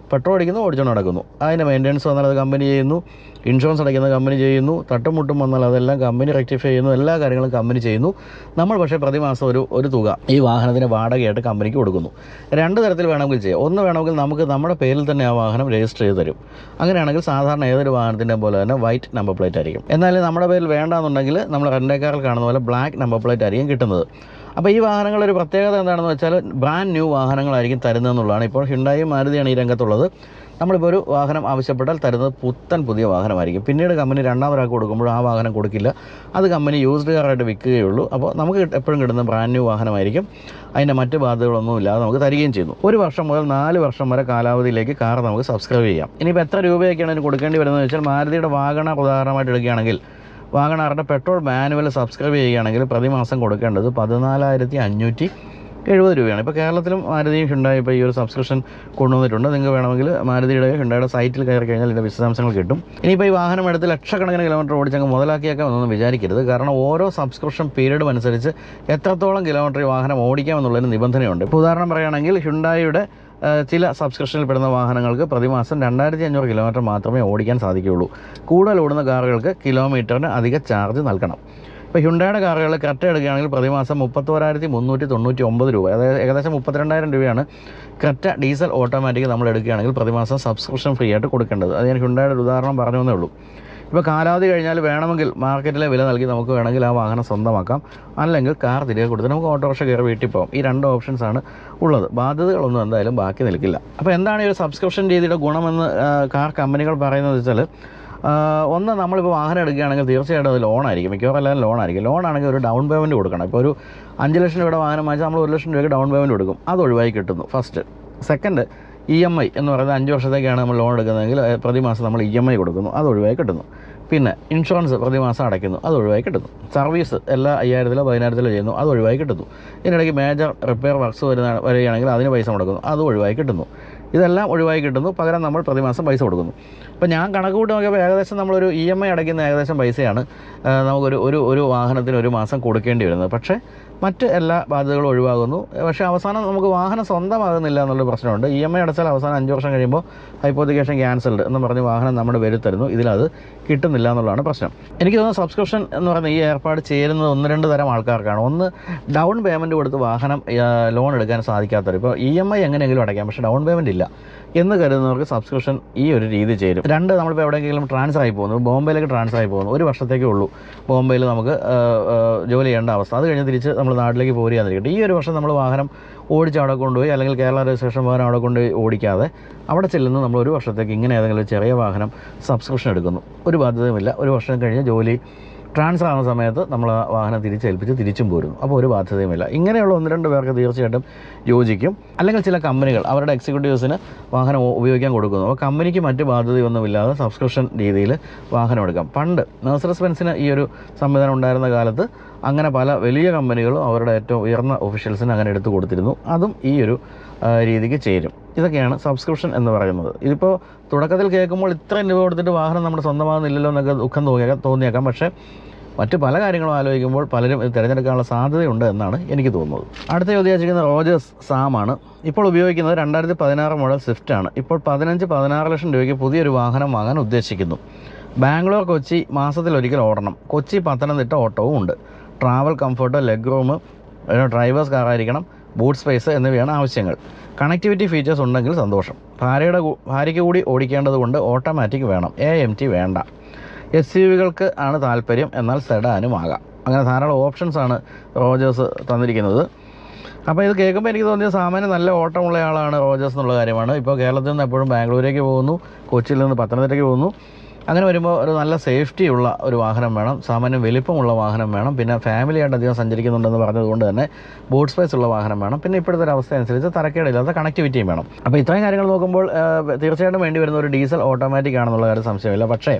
പെട്രോൾ അടിക്കുന്നു ഓടിച്ചുകൊണ്ട് നടക്കുന്നു അതിൻ്റെ മെയിൻ്റെനൻസ് വന്നാൽ അത് കമ്പനി ചെയ്യുന്നു ഇൻഷുറൻസ് അടയ്ക്കുന്ന കമ്പനി ചെയ്യുന്നു തട്ടുമുട്ടും വന്നാൽ അതെല്ലാം കമ്പനി റെക്ടിഫൈ ചെയ്യുന്നു എല്ലാ കാര്യങ്ങളും കമ്പനി ചെയ്യുന്നു നമ്മൾ പക്ഷേ പ്രതിമാസം ഒരു ഒരു തുക ഈ വാഹനത്തിന് വാടകയായിട്ട് കമ്പനിക്ക് കൊടുക്കുന്നു രണ്ട് തരത്തിൽ വേണമെങ്കിൽ ചെയ്യാം ഒന്ന് വേണമെങ്കിൽ നമുക്ക് നമ്മുടെ പേരിൽ തന്നെ ആ വാഹനം രജിസ്റ്റർ ചെയ്ത് തരും അങ്ങനെയാണെങ്കിൽ സാധാരണ ഏതൊരു വാഹനത്തിൻ്റെ പോലെ തന്നെ വൈറ്റ് നമ്പർ പ്ലേറ്റ് ആയിരിക്കും എന്നാൽ നമ്മുടെ പേരിൽ വേണ്ടാന്നുണ്ടെങ്കിൽ നമ്മൾ റെൻ്റേക്കാറിൽ കാണുന്ന പോലെ ബ്ലാക്ക് നമ്പർ പ്ലേറ്റ് ആയിരിക്കും കിട്ടുന്നത് അപ്പോൾ ഈ വാഹനങ്ങളുടെ ഒരു പ്രത്യേകത എന്താണെന്ന് വെച്ചാൽ ബ്രാൻഡ് ന്യൂ വാഹനങ്ങളായിരിക്കും തരുന്നതെന്നുള്ളതാണ് ഇപ്പോൾ ഹിണ്ടായും മാരുതിയാണ് ഈ രംഗത്തുള്ളത് നമ്മളിപ്പോൾ ഒരു വാഹനം ആവശ്യപ്പെട്ടാൽ തരുന്നത് പുത്തൻ പുതിയ വാഹനമായിരിക്കും പിന്നീട് കമ്പനി രണ്ടാമതൊരാൾക്ക് കൊടുക്കുമ്പോൾ ആ വാഹനം കൊടുക്കില്ല അത് കമ്പനി യൂസ്ഡ് കാറായിട്ട് വിൽക്കുകയുള്ളൂ അപ്പോൾ നമുക്ക് കിട്ട- എപ്പോഴും കിട്ടുന്ന ബ്രാൻഡ് ന്യൂ വാഹനമായിരിക്കും അതിൻ്റെ മറ്റ് ബാധ്യതകളൊന്നും ഇല്ലാതെ നമുക്ക് തരികയും ചെയ്യുന്നു ഒരു വർഷം മുതൽ നാല് വർഷം വരെ കാലാവധിയിലേക്ക് കാർ നമുക്ക് സബ്സ്ക്രൈബ് ചെയ്യാം ഇനിയിപ്പോൾ എത്ര രൂപയൊക്കെയാണ് ഇതിന് കൊടുക്കേണ്ടി വരുന്നത് വെച്ചാൽ മാരുതിയുടെ വാഗണർ ഉദാഹരണമായിട്ട് എടുക്കുകയാണെങ്കിൽ വാഗണാറിൻ്റെ പെട്രോൾ മാനുവൽ സബ്സ്ക്രൈബ് ചെയ്യുകയാണെങ്കിൽ പ്രതിമാസം കൊടുക്കേണ്ടത് പതിനാലായിരത്തി അഞ്ഞൂറ്റി എഴുപത് രൂപയാണ് ഇപ്പോൾ കേരളത്തിലും മാരുതിയും ഹിണ്ടായി ഇപ്പോൾ ഈ ഒരു സബ്സ്ക്രിപ്ഷൻ കൊണ്ടുവന്നിട്ടുണ്ട് നിങ്ങൾക്ക് വേണമെങ്കിൽ മാരുതിയുടെ ഹിണ്ടായുടെ സൈറ്റിൽ കയറി കഴിഞ്ഞാൽ ഇതിൻ്റെ വിശദാംശങ്ങൾ കിട്ടും ഇനിയിപ്പോൾ ഈ വാഹനം എടുത്ത് ലക്ഷക്കണക്കിന് കിലോമീറ്റർ ഓടിച്ചങ്ങ് മുതലാക്കിയേക്കാം എന്നൊന്നും വിചാരിക്കരുത് കാരണം ഓരോ സബ്സ്ക്രിപ്ഷൻ പീരീഡും അനുസരിച്ച് എത്രത്തോളം കിലോമീറ്റർ ഈ വാഹനം ഓടിക്കാം എന്നുള്ളതിന് നിബന്ധനയുണ്ട് ഇപ്പോൾ ഉദാഹരണം പറയുകയാണെങ്കിൽ ഹിണ്ടായിയുടെ ഏഹ് ചില സബ്സ്ക്രിപ്ഷനിൽ പെടുന്ന വാഹനങ്ങൾക്ക് പ്രതിമാസം രണ്ടായിരത്തി അഞ്ഞൂറ് കിലോമീറ്റർ മാത്രമേ ഓടിക്കാൻ സാധിക്കുകയുള്ളൂ കൂടുതൽ ഓടുന്ന കാറുകൾക്ക് കിലോമീറ്ററിന് അധിക ചാർജ് നൽകണം ഇപ്പോൾ ഹ്യുണ്ടായുടെ കാറുകൾ കറക്റ്റ് എടുക്കുകയാണെങ്കിൽ പ്രതിമാസം മുപ്പത്തോരായിരത്തി മുന്നൂറ്റി തൊണ്ണൂറ്റി ഒമ്പത് രൂപ അതായത് ഏകദേശം മുപ്പത്തിരണ്ടായിരം രൂപയാണ് കറക്റ്റ ഡീസൽ ഓട്ടോമാറ്റിക് നമ്മൾ എടുക്കുകയാണെങ്കിൽ പ്രതിമാസം സബ്സ്ക്രിപ്ഷൻ ഫ്രീ ആയിട്ട് കൊടുക്കേണ്ടത് അത് ഞാൻ ഹ്യുണ്ടായുടെ ഒരു ഉദാഹരണം പറഞ്ഞു എന്നേ ഉള്ളൂ ഇപ്പോൾ കാലാവധി കഴിഞ്ഞാൽ വേണമെങ്കിൽ മാർക്കറ്റിലെ വില നൽകി നമുക്ക് വേണമെങ്കിൽ ആ വാഹനം സ്വന്തമാക്കാം അല്ലെങ്കിൽ കാർ തിരികെ കൊടുത്ത് നമുക്ക് ഓട്ടോറിക്ഷ കയറി വീട്ടിൽ പോകാം ഈ രണ്ട് ഓപ്ഷൻസ് ആണ് ഉള്ളത് ബാധ്യതകളൊന്നും എന്തായാലും ബാക്കി നിൽക്കില്ല അപ്പോൾ എന്താണ് ഈ ഒരു സബ്സ്ക്രിപ്ഷൻ രീതിയുടെ ഗുണമെന്ന് ആ, കാർ കമ്പനികൾ പറയുന്നത് വെച്ചാൽ ആ, ഒന്ന് നമ്മളിപ്പോൾ വാഹനം എടുക്കുകയാണെങ്കിൽ തീർച്ചയായിട്ടും അത് ലോണായിരിക്കും മിക്കവാറും എല്ലാവരും ലോണായിരിക്കും ലോണാണെങ്കിൽ ഒരു ഡൗൺ പേയ്മെൻറ്റ് കൊടുക്കണം ഇപ്പോൾ ഒരു അഞ്ച് ലക്ഷം രൂപയുടെ വാഹനം വാങ്ങിച്ചാൽ നമ്മൾ ഒരു ലക്ഷം രൂപയ്ക്ക് ഡൗൺ പേയ്മെൻറ്റ് കൊടുക്കും അത് ഒഴിവായി കിട്ടുന്നു first second E M I എന്ന് പറയുന്നത് അഞ്ച് വർഷത്തേക്കാണ് നമ്മൾ ലോൺ എടുക്കുന്നതെങ്കിൽ ഏ, പ്രതിമാസം നമ്മൾ ഇ എം ഐ കൊടുക്കുന്നു അത് ഒഴിവായി കിട്ടുന്നു പിന്നെ ഇൻഷുറൻസ് പ്രതിമാസം അടയ്ക്കുന്നു അത് ഒഴിവായി കിട്ടുന്നു സർവീസ് എല്ലാ അയ്യായിരത്തിലോ പതിനായിരത്തിലോ ചെയ്യുന്നു അത് ഒഴിവായി കിട്ടുന്നു ഇതിനിടയ്ക്ക് മേജർ റിപ്പയർ വർക്ക്സ് വരുന്ന വരികയാണെങ്കിൽ അതിന് പൈസ മുടക്കുന്നു അത് ഒഴിവായി കിട്ടുന്നു ഇതെല്ലാം ഒഴിവായി കിട്ടുന്നു പകരം നമ്മൾ പ്രതിമാസം പൈസ കൊടുക്കുന്നു ഇപ്പോൾ ഞാൻ കണക്ക് കൂട്ടി നോക്കിയപ്പോൾ ഏകദേശം നമ്മളൊരു ഇ എം ഐ അടയ്ക്കുന്ന ഏകദേശം പൈസയാണ് ആ, നമുക്കൊരു ഒരു ഒരു വാഹനത്തിന് ഒരു മാസം കൊടുക്കേണ്ടി വരുന്നത് പക്ഷേ മറ്റ് എല്ലാ ബാധ്യതകളും ഒഴിവാകുന്നു പക്ഷേ അവസാനം നമുക്ക് വാഹനം സ്വന്തമാകുന്നില്ല എന്നുള്ള പ്രശ്നമുണ്ട് ഇ എം ഐ അടച്ചാൽ അവസാനം അഞ്ച് വർഷം കഴിയുമ്പോൾ ഹൈപ്പോത്തിക്കേഷൻ ക്യാൻസൽഡ് എന്ന് പറഞ്ഞ് വാഹനം നമ്മുടെ പേരിൽ തരുന്നു ഇതിലത് കിട്ടുന്നില്ല എന്നുള്ളതാണ് പ്രശ്നം എനിക്ക് തോന്നുന്നു സബ്സ്ക്രിപ്ഷൻ എന്ന് പറയുന്ന ഈ ഏർപ്പാട് ചേരുന്നത് ഒന്ന് രണ്ട് തരം ആൾക്കാർക്കാണ് ഒന്ന് ഡൗൺ പേയ്മെൻറ്റ് കൊടുത്ത് വാഹനം ലോൺ എടുക്കാൻ സാധിക്കാത്തവർ ഇപ്പോൾ ഇ എം ഐ എങ്ങനെയെങ്കിലും അടയ്ക്കാം പക്ഷേ ഡൗൺ പേയ്മെൻറ്റ് ഇല്ല എന്ന് കരുതുന്നവർക്ക് സബ്സ്ക്രിപ്ഷൻ ഈ ഒരു രീതി ചേരും രണ്ട് നമ്മളിപ്പോൾ എവിടെയെങ്കിലും ട്രാൻസ്ഫർ ആയി പോകുന്നു ബോംബെയിലേക്ക് ട്രാൻസ്ഫർ ആയി പോകുന്നു ഒരു വർഷത്തേക്കേ ഉള്ളൂ ബോംബെയിൽ നമുക്ക് ആ, ആ, ജോലി ചെയ്യേണ്ട അവസ്ഥ അത് കഴിഞ്ഞ് തിരിച്ച് നമ്മൾ നാട്ടിലേക്ക് പോരുകയാന്നിരിക്കട്ടെ ഈ ഒരു വർഷം നമ്മൾ വാഹനം ഓടിച്ച് അവിടെ കൊണ്ടുപോയി അല്ലെങ്കിൽ കേരള രജിസ്ട്രേഷൻ വാഹനം അവിടെ കൊണ്ടുപോയി ഓടിക്കാതെ അവിടെ ചെല്ലുന്നു നമ്മൾ ഒരു വർഷത്തേക്ക് ഇങ്ങനെ ഏതെങ്കിലും ഒരു ചെറിയ വാഹനം സബ്സ്ക്രിപ്ഷൻ എടുക്കുന്നു ഒരു ബാധ്യതയുമില്ല ഒരു വർഷം കഴിഞ്ഞ് ജോലി ട്രാൻസ്ഫർ ആവുന്ന സമയത്ത് നമ്മൾ ആ വാഹനം തിരിച്ചേൽപ്പിച്ച് തിരിച്ചും പോരുന്നു അപ്പോൾ ഒരു ബാധ്യതയുമില്ല ഇങ്ങനെയുള്ള ഒന്ന് രണ്ട് പേർക്ക് തീർച്ചയായിട്ടും യോജിക്കും അല്ലെങ്കിൽ ചില കമ്പനികൾ അവരുടെ എക്സിക്യൂട്ടീവ്സിന് വാഹനം ഉ- ഉപയോഗിക്കാൻ കൊടുക്കുന്നു അപ്പോൾ കമ്പനിക്ക് മറ്റ് ബാധ്യതയൊന്നുമില്ലാതെ സബ്സ്ക്രിപ്ഷൻ രീതിയിൽ വാഹനം എടുക്കാം പണ്ട് മേഴ്സറസ് ബെൻസിന് ഈ ഒരു സംവിധാനം ഉണ്ടായിരുന്ന കാലത്ത് അങ്ങനെ പല വലിയ കമ്പനികളും അവരുടെ ഏറ്റവും ഉയർന്ന ഒഫീഷ്യൽസിന് അങ്ങനെ എടുത്തു കൊടുത്തിരുന്നു അതും ഈ ഒരു ആ, രീതിക്ക് ചേരും ഇതൊക്കെയാണ് സബ്സ്ക്രിപ്ഷൻ എന്ന് പറയുന്നത് ഇതിപ്പോൾ തുടക്കത്തിൽ കേൾക്കുമ്പോൾ ഇത്രയും രൂപ കൊടുത്തിട്ട് വാഹനം നമ്മുടെ സ്വന്തമാകുന്നില്ലല്ലോ എന്നൊക്കെ ദുഃഖം തോന്നിയേക്കാം തോന്നിയേക്കാം പക്ഷേ മറ്റ് പല കാര്യങ്ങളും ആലോചിക്കുമ്പോൾ പലരും ഇത് തിരഞ്ഞെടുക്കാനുള്ള സാധ്യതയുണ്ട് എന്നാണ് എനിക്ക് തോന്നുന്നത് അടുത്ത ചോദിച്ചിരിക്കുന്ന റോജേഴ്സ് സാമാണ് ഇപ്പോൾ ഉപയോഗിക്കുന്നത് രണ്ടായിരത്തി പതിനാറ് മോഡൽ സ്വിഫ്റ്റ് ആണ് ഇപ്പോൾ പതിനഞ്ച് പതിനാറ് ലക്ഷം രൂപയ്ക്ക് പുതിയൊരു വാഹനം വാങ്ങാൻ ഉദ്ദേശിക്കുന്നു ബാംഗ്ലൂർ കൊച്ചി മാസത്തിൽ ഒരിക്കൽ ഓടണം കൊച്ചി പത്തനംതിട്ട ഓട്ടവും ഉണ്ട് travel comfort leg room drivers കാറായിരിക്കണം ബൂട്ട് സ്പേസ് എന്നിവയാണ് ആവശ്യങ്ങൾ കണക്ടിവിറ്റി ഫീച്ചേഴ്സ് ഉണ്ടെങ്കിൽ സന്തോഷം ഭാര്യയുടെ കൂ- ഭാര്യയ്ക്ക് കൂടി ഓടിക്കേണ്ടത് കൊണ്ട് ഓട്ടോമാറ്റിക് വേണം എ എം ടി വേണ്ട എസ് യു വികൾക്ക് ആണ് താല്പര്യം എന്നാൽ സെഡാനും ആകാം അങ്ങനെ ധാരാളം ഓപ്ഷൻസ് ആണ് റോജേഴ്സ് തന്നിരിക്കുന്നത് അപ്പോൾ ഇത് കേൾക്കുമ്പോൾ എനിക്ക് തോന്നിയത് സാമാന്യം നല്ല ഓട്ടമുള്ള ആളാണ് റോജേഴ്സ് എന്നുള്ള കാര്യമാണ് ഇപ്പോൾ കേരളത്തിൽ നിന്ന് എപ്പോഴും ബാംഗ്ലൂരേക്ക് പോകുന്നു കൊച്ചിയിൽ നിന്ന് പത്തനംതിട്ടയ്ക്ക് പോകുന്നു അങ്ങനെ വരുമ്പോൾ ഒരു നല്ല സേഫ്റ്റി ഉള്ള ഒരു വാഹനം വേണം സാമാന്യം വലിപ്പമുള്ള വാഹനം വേണം പിന്നെ ഫാമിലിയായിട്ട് അധികം സഞ്ചരിക്കുന്നുണ്ടെന്ന് പറഞ്ഞതുകൊണ്ട് തന്നെ ബോട്ട് സ്പേസ് ഉള്ള വാഹനം വേണം പിന്നെ ഇപ്പോഴത്തെ ഒരു അവസ്ഥ അനുസരിച്ച് തരക്കേടില്ലാത്ത കണക്ടിവിറ്റിയും വേണം അപ്പോൾ ഇത്രയും കാര്യങ്ങൾ നോക്കുമ്പോൾ ആ, തീർച്ചയായിട്ടും വേണ്ടി വരുന്ന ഒരു ഡീസൽ ഓട്ടോമാറ്റിക് ആണെന്നുള്ള കാര്യം സംശയമില്ല പക്ഷേ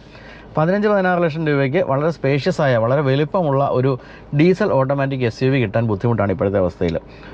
പതിനഞ്ച് പതിനാറ് ലക്ഷം രൂപയ്ക്ക് വളരെ സ്പേഷ്യസ് ആയ വളരെ വലിപ്പമുള്ള ഒരു diesel automatic S U V കിട്ടാൻ ബുദ്ധിമുട്ടാണ് ഇപ്പോഴത്തെ അവസ്ഥയിൽ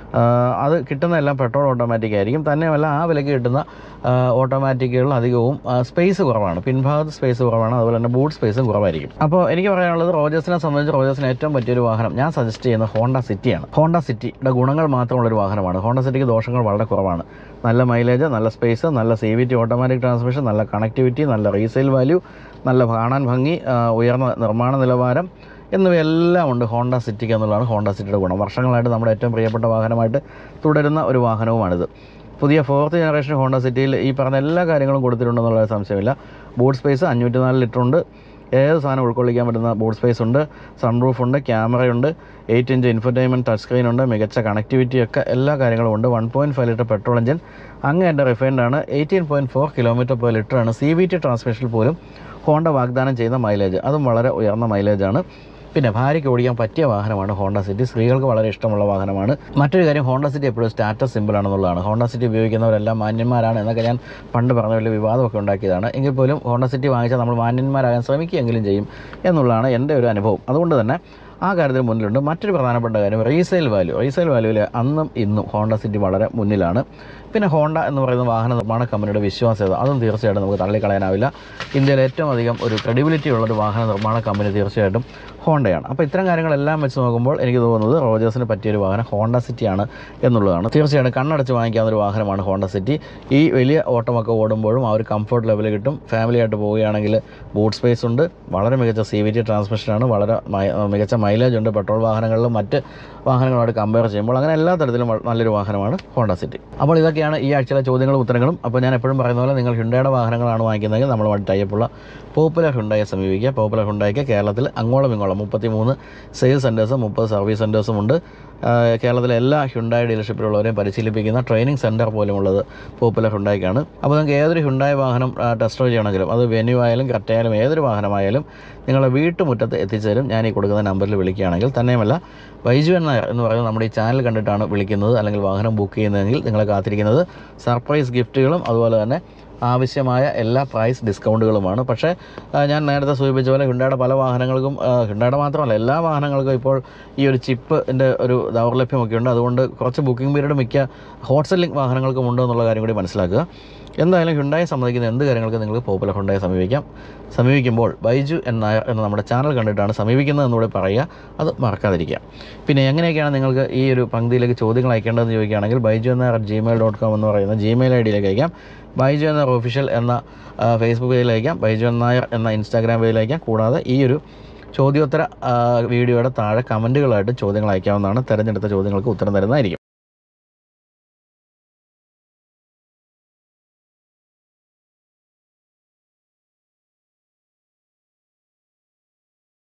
അത് കിട്ടുന്നതെല്ലാം പെട്രോൾ ഓട്ടോമാറ്റിക് ആയിരിക്കും തന്നെയുമല്ല ആ വിലയ്ക്ക് കിട്ടുന്ന ഓട്ടോമാറ്റിക്കുകൾ അധികവും സ്പേസ് കുറവാണ് പിൻഭാഗത്ത് സ്പേസ് കുറവാണ് അതുപോലെ തന്നെ ബൂട്ട് സ്പേസും കുറവായിരിക്കും അപ്പോൾ എനിക്ക് പറയാനുള്ളത് റോജേഴ്സിനെ സംബന്ധിച്ച് റോജേഴ്സിന് ഏറ്റവും പറ്റിയൊരു വാഹനം ഞാൻ സജസ്റ്റ് ചെയ്യുന്ന ഹോണ്ട സിറ്റിയാണ് ഹോണ്ട സിറ്റിയുടെ ഗുണങ്ങൾ മാത്രമുള്ളൊരു വാഹനമാണ് ഹോണ്ട സിറ്റിക്ക് ദോഷങ്ങൾ വളരെ കുറവാണ് നല്ല മൈലേജ് നല്ല സ്പേസ് നല്ല C V T automatic transmission നല്ല കണക്ടിവിറ്റി നല്ല റീസെയിൽ വാല്യൂ നല്ല കാണാൻ ഭംഗി ആ, ഉയർന്ന നിർമ്മാണ നിലവാരം എന്നിവയെല്ലാം ഉണ്ട് ഹോണ്ട സിറ്റിക്ക് എന്നുള്ളതാണ് ഹോണ്ട സിറ്റിയുടെ ഗുണം വർഷങ്ങളായിട്ട് നമ്മുടെ ഏറ്റവും പ്രിയപ്പെട്ട വാഹനമായിട്ട് തുടരുന്ന ഒരു വാഹനവുമാണിത് പുതിയ ഫോർത്ത് ജനറേഷൻ ഹോണ്ട സിറ്റിയിൽ ഈ പറഞ്ഞ എല്ലാ കാര്യങ്ങളും കൊടുത്തിട്ടുണ്ടെന്നുള്ള സംശയമില്ല ബൂട്ട് സ്പേസ് അഞ്ഞൂറ്റി നാല് ലിറ്റർ ഉണ്ട് ഏത് സാധനം ഉൾക്കൊള്ളിക്കാൻ പറ്റുന്ന ബൂട്ട് സ്പേസ് ഉണ്ട് സൺറൂഫ് ഉണ്ട് ക്യാമറയുണ്ട് eight inch infotainment touch screen ഉണ്ട് മികച്ച കണക്ടിവിറ്റി ഒക്കെ എല്ലാ കാര്യങ്ങളും ഉണ്ട് one point five litre petrol engine അങ്ങ് എൻ്റെ റിഫൈൻഡ് ആണ് eighteen point four kilometre per litre ആണ് സി വി ടി ട്രാൻസ്മിഷനിൽ പോലും ഹോണ്ട വാഗ്ദാനം ചെയ്യുന്ന മൈലേജ് അതും വളരെ ഉയർന്ന മൈലേജാണ് പിന്നെ ഭാര്യയ്ക്ക് ഓടിക്കാൻ പറ്റിയ വാഹനമാണ് ഹോണ്ട സിറ്റി സ്ത്രീകൾക്ക് വളരെ ഇഷ്ടമുള്ള വാഹനമാണ് മറ്റൊരു കാര്യം ഹോണ്ട സിറ്റി എപ്പോഴും സ്റ്റാറ്റസ് സിമ്പിൾ ആണെന്നുള്ളതാണ് ഹോണ്ട സിറ്റി ഉപയോഗിക്കുന്നവരെല്ലാം മാന്യന്മാരാണ് എന്നൊക്കെ ഞാൻ പണ്ട് പറഞ്ഞ വലിയ വിവാദമൊക്കെ ഉണ്ടാക്കിയതാണ് എങ്കിൽ പോലും ഹോണ്ട സിറ്റി വാങ്ങിച്ചാൽ നമ്മൾ മാന്യന്മാരാകാൻ ശ്രമിക്കുകയെങ്കിലും ചെയ്യും എന്നുള്ളതാണ് എൻ്റെ ഒരു അനുഭവം അതുകൊണ്ട് തന്നെ ആ കാര്യത്തിൽ മുന്നിലുണ്ട് മറ്റൊരു പ്രധാനപ്പെട്ട കാര്യം റീസെയിൽ വാല്യൂ റീസെയിൽ വാല്യൂവിൽ അന്നും ഇന്നും ഹോണ്ട സിറ്റി വളരെ മുന്നിലാണ് പിന്നെ ഹോണ്ട എന്ന് പറയുന്ന വാഹന നിർമ്മാണ കമ്പനിയുടെ വിശ്വാസ്യത അതും തീർച്ചയായിട്ടും നമുക്ക് തള്ളിക്കളയാനാവില്ല ഇന്ത്യയിൽ ഏറ്റവും അധികം ഒരു ക്രെഡിബിലിറ്റി ഉള്ള ഒരു വാഹന നിർമ്മാണ കമ്പനി തീർച്ചയായിട്ടും ഹോണ്ടയാണ് അപ്പോൾ ഇത്തരം കാര്യങ്ങളെല്ലാം വെച്ച് നോക്കുമ്പോൾ എനിക്ക് തോന്നുന്നത് റോജേഴ്സിന് പറ്റിയൊരു വാഹനം ഹോണ്ട സിറ്റിയാണ് എന്നുള്ളതാണ് തീർച്ചയായിട്ടും കണ്ണടച്ച് വാങ്ങിക്കാവുന്ന ഒരു വാഹനമാണ് ഹോണ്ട സിറ്റി ഈ വലിയ ഓട്ടമൊക്കെ ഓടുമ്പോഴും ആ ഒരു കംഫർട്ട് ലെവൽ കിട്ടും ഫാമിലി ആയിട്ട് പോവുകയാണെങ്കിൽ ബൂട്ട് സ്പേസ് ഉണ്ട് വളരെ മികച്ച സി വി ടി ട്രാൻസ്മിഷനാണ് വളരെ മൈ- മികച്ച മൈലേജ് ഉണ്ട് പെട്രോൾ വാഹനങ്ങളിലും മറ്റ് വാഹനങ്ങളോട് കമ്പയർ ചെയ്യുമ്പോൾ അങ്ങനെ എല്ലാ തരത്തിലും വ- നല്ലൊരു വാഹനമാണ് ഹോണ്ട സിറ്റി അപ്പോൾ ഇതൊക്കെയാണ് ഈ ആഴ്ചയിലെ ചോദ്യങ്ങളും ഉത്തരങ്ങളും അപ്പോൾ ഞാൻ എപ്പോഴും പറയുന്ന പോലെ നിങ്ങൾ ഹുണ്ടയുടെ വാഹനങ്ങളാണ് വാങ്ങിക്കുന്നതെങ്കിൽ നമ്മളുമായിട്ട് ടൈപ്പുള്ള പോപ്പുലർ ഹുണ്ടായെ സമീപിക്കുക പോപ്പുലർ ഹുണ്ടായിക്ക് കേരളത്തിൽ അങ്ങോളം ഇങ്ങോളം മുപ്പത്തി മൂന്ന് സെയിൽസ് സെൻറ്റേഴ്സും മുപ്പത് സർവീസ് സെൻറ്റേഴ്സും ഉണ്ട് ആ, കേരളത്തിലെ എല്ലാ ഹുണ്ടായി ഡീലർഷിപ്പിലുള്ളവരെയും പരിശീലിപ്പിക്കുന്ന ട്രെയിനിങ് സെൻറ്റർ പോലുമുള്ളത് പോപ്പുലർ ഹുണ്ടായിക്കാണ് അപ്പോൾ നിങ്ങൾക്ക് ഏതൊരു ഹുണ്ടായി വാഹനം ടെസ്റ്റ് ഡ്രൈവ് ചെയ്യണമെങ്കിലും അത് വെന്യൂ ആയാലും കറക്റ്റായാലും ഏതൊരു വാഹനമായാലും നിങ്ങളുടെ വീട്ടുമുറ്റത്ത് എത്തിച്ചേരും ഞാൻ ഈ കൊടുക്കുന്ന നമ്പറിൽ വിളിക്കുകയാണെങ്കിൽ തന്നെയുമല്ല വൈജു എന്ന എന്ന് പറയുന്നത് നമ്മുടെ ഈ ചാനൽ കണ്ടിട്ടാണ് വിളിക്കുന്നത് അല്ലെങ്കിൽ വാഹനം ബുക്ക് ചെയ്യുന്നതെങ്കിൽ നിങ്ങളെ കാത്തിരിക്കുന്നത് സർപ്രൈസ് ഗിഫ്റ്റുകളും അതുപോലെ തന്നെ ആവശ്യമായ എല്ലാ പ്രൈസ് ഡിസ്കൗണ്ടുകളുമാണ് പക്ഷേ ആ, ഞാൻ നേരത്തെ സൂചിപ്പിച്ച പോലെ ഹുണ്ടയുടെ പല വാഹനങ്ങൾക്കും ആ, ഹുണ്ടയുടെ മാത്രമല്ല എല്ലാ വാഹനങ്ങൾക്കും ഇപ്പോൾ ഈ ഒരു ചിപ്പിൻ്റെ ഒരു ദൗർലഭ്യമൊക്കെ ഉണ്ട് അതുകൊണ്ട് കുറച്ച് ബുക്കിംഗ് പീരീഡ് മിക്ക ഹോട്ട് സെല്ലിംഗ് വാഹനങ്ങൾക്കും ഉണ്ട് എന്നുള്ള കാര്യം കൂടി മനസ്സിലാക്കുക എന്തായാലും ഹുണ്ടായി സമ്മതിക്കുന്ന എന്ത് കാര്യങ്ങൾക്ക് നിങ്ങൾക്ക് പോപ്പുലർ ഹുണ്ടായി സമീപിക്കാം സമീപിക്കുമ്പോൾ ബൈജു എന്ന നായർ എന്ന നമ്മുടെ ചാനൽ കണ്ടിട്ടാണ് സമീപിക്കുന്നത് എന്നുകൂടെ പറയുക അത് മറക്കാതിരിക്കുക പിന്നെ എങ്ങനെയൊക്കെയാണ് നിങ്ങൾക്ക് ഈ ഒരു പങ്ക്തിയിലേക്ക് ചോദ്യങ്ങൾ അയക്കേണ്ടതെന്ന് ചോദിക്കുകയാണെങ്കിൽ ബൈജു എന്ന ജിമെയിൽ ഡോട്ട് കോം എന്ന് പറയുന്ന ജിമെയിൽ ഐ ഡിയിലേക്ക് അയക്കാം ബൈജു എന്ന ഒഫീഷ്യൽ എന്ന ആ, ഫേസ്ബുക്ക് പേജിൽ അയക്കാം ബൈജു എന്ന നായർ എന്ന ഇൻസ്റ്റാഗ്രാം പേജിൽ അയക്കാം കൂടാതെ ഈ ഒരു ചോദ്യോത്തര ആ, വീഡിയോയുടെ താഴെ കമൻറ്റുകളായിട്ട് ചോദ്യങ്ങൾ അയക്കാവുന്നതാണ് തിരഞ്ഞെടുത്ത ചോദ്യങ്ങൾക്ക് ഉത്തരം തരുന്നതായിരിക്കും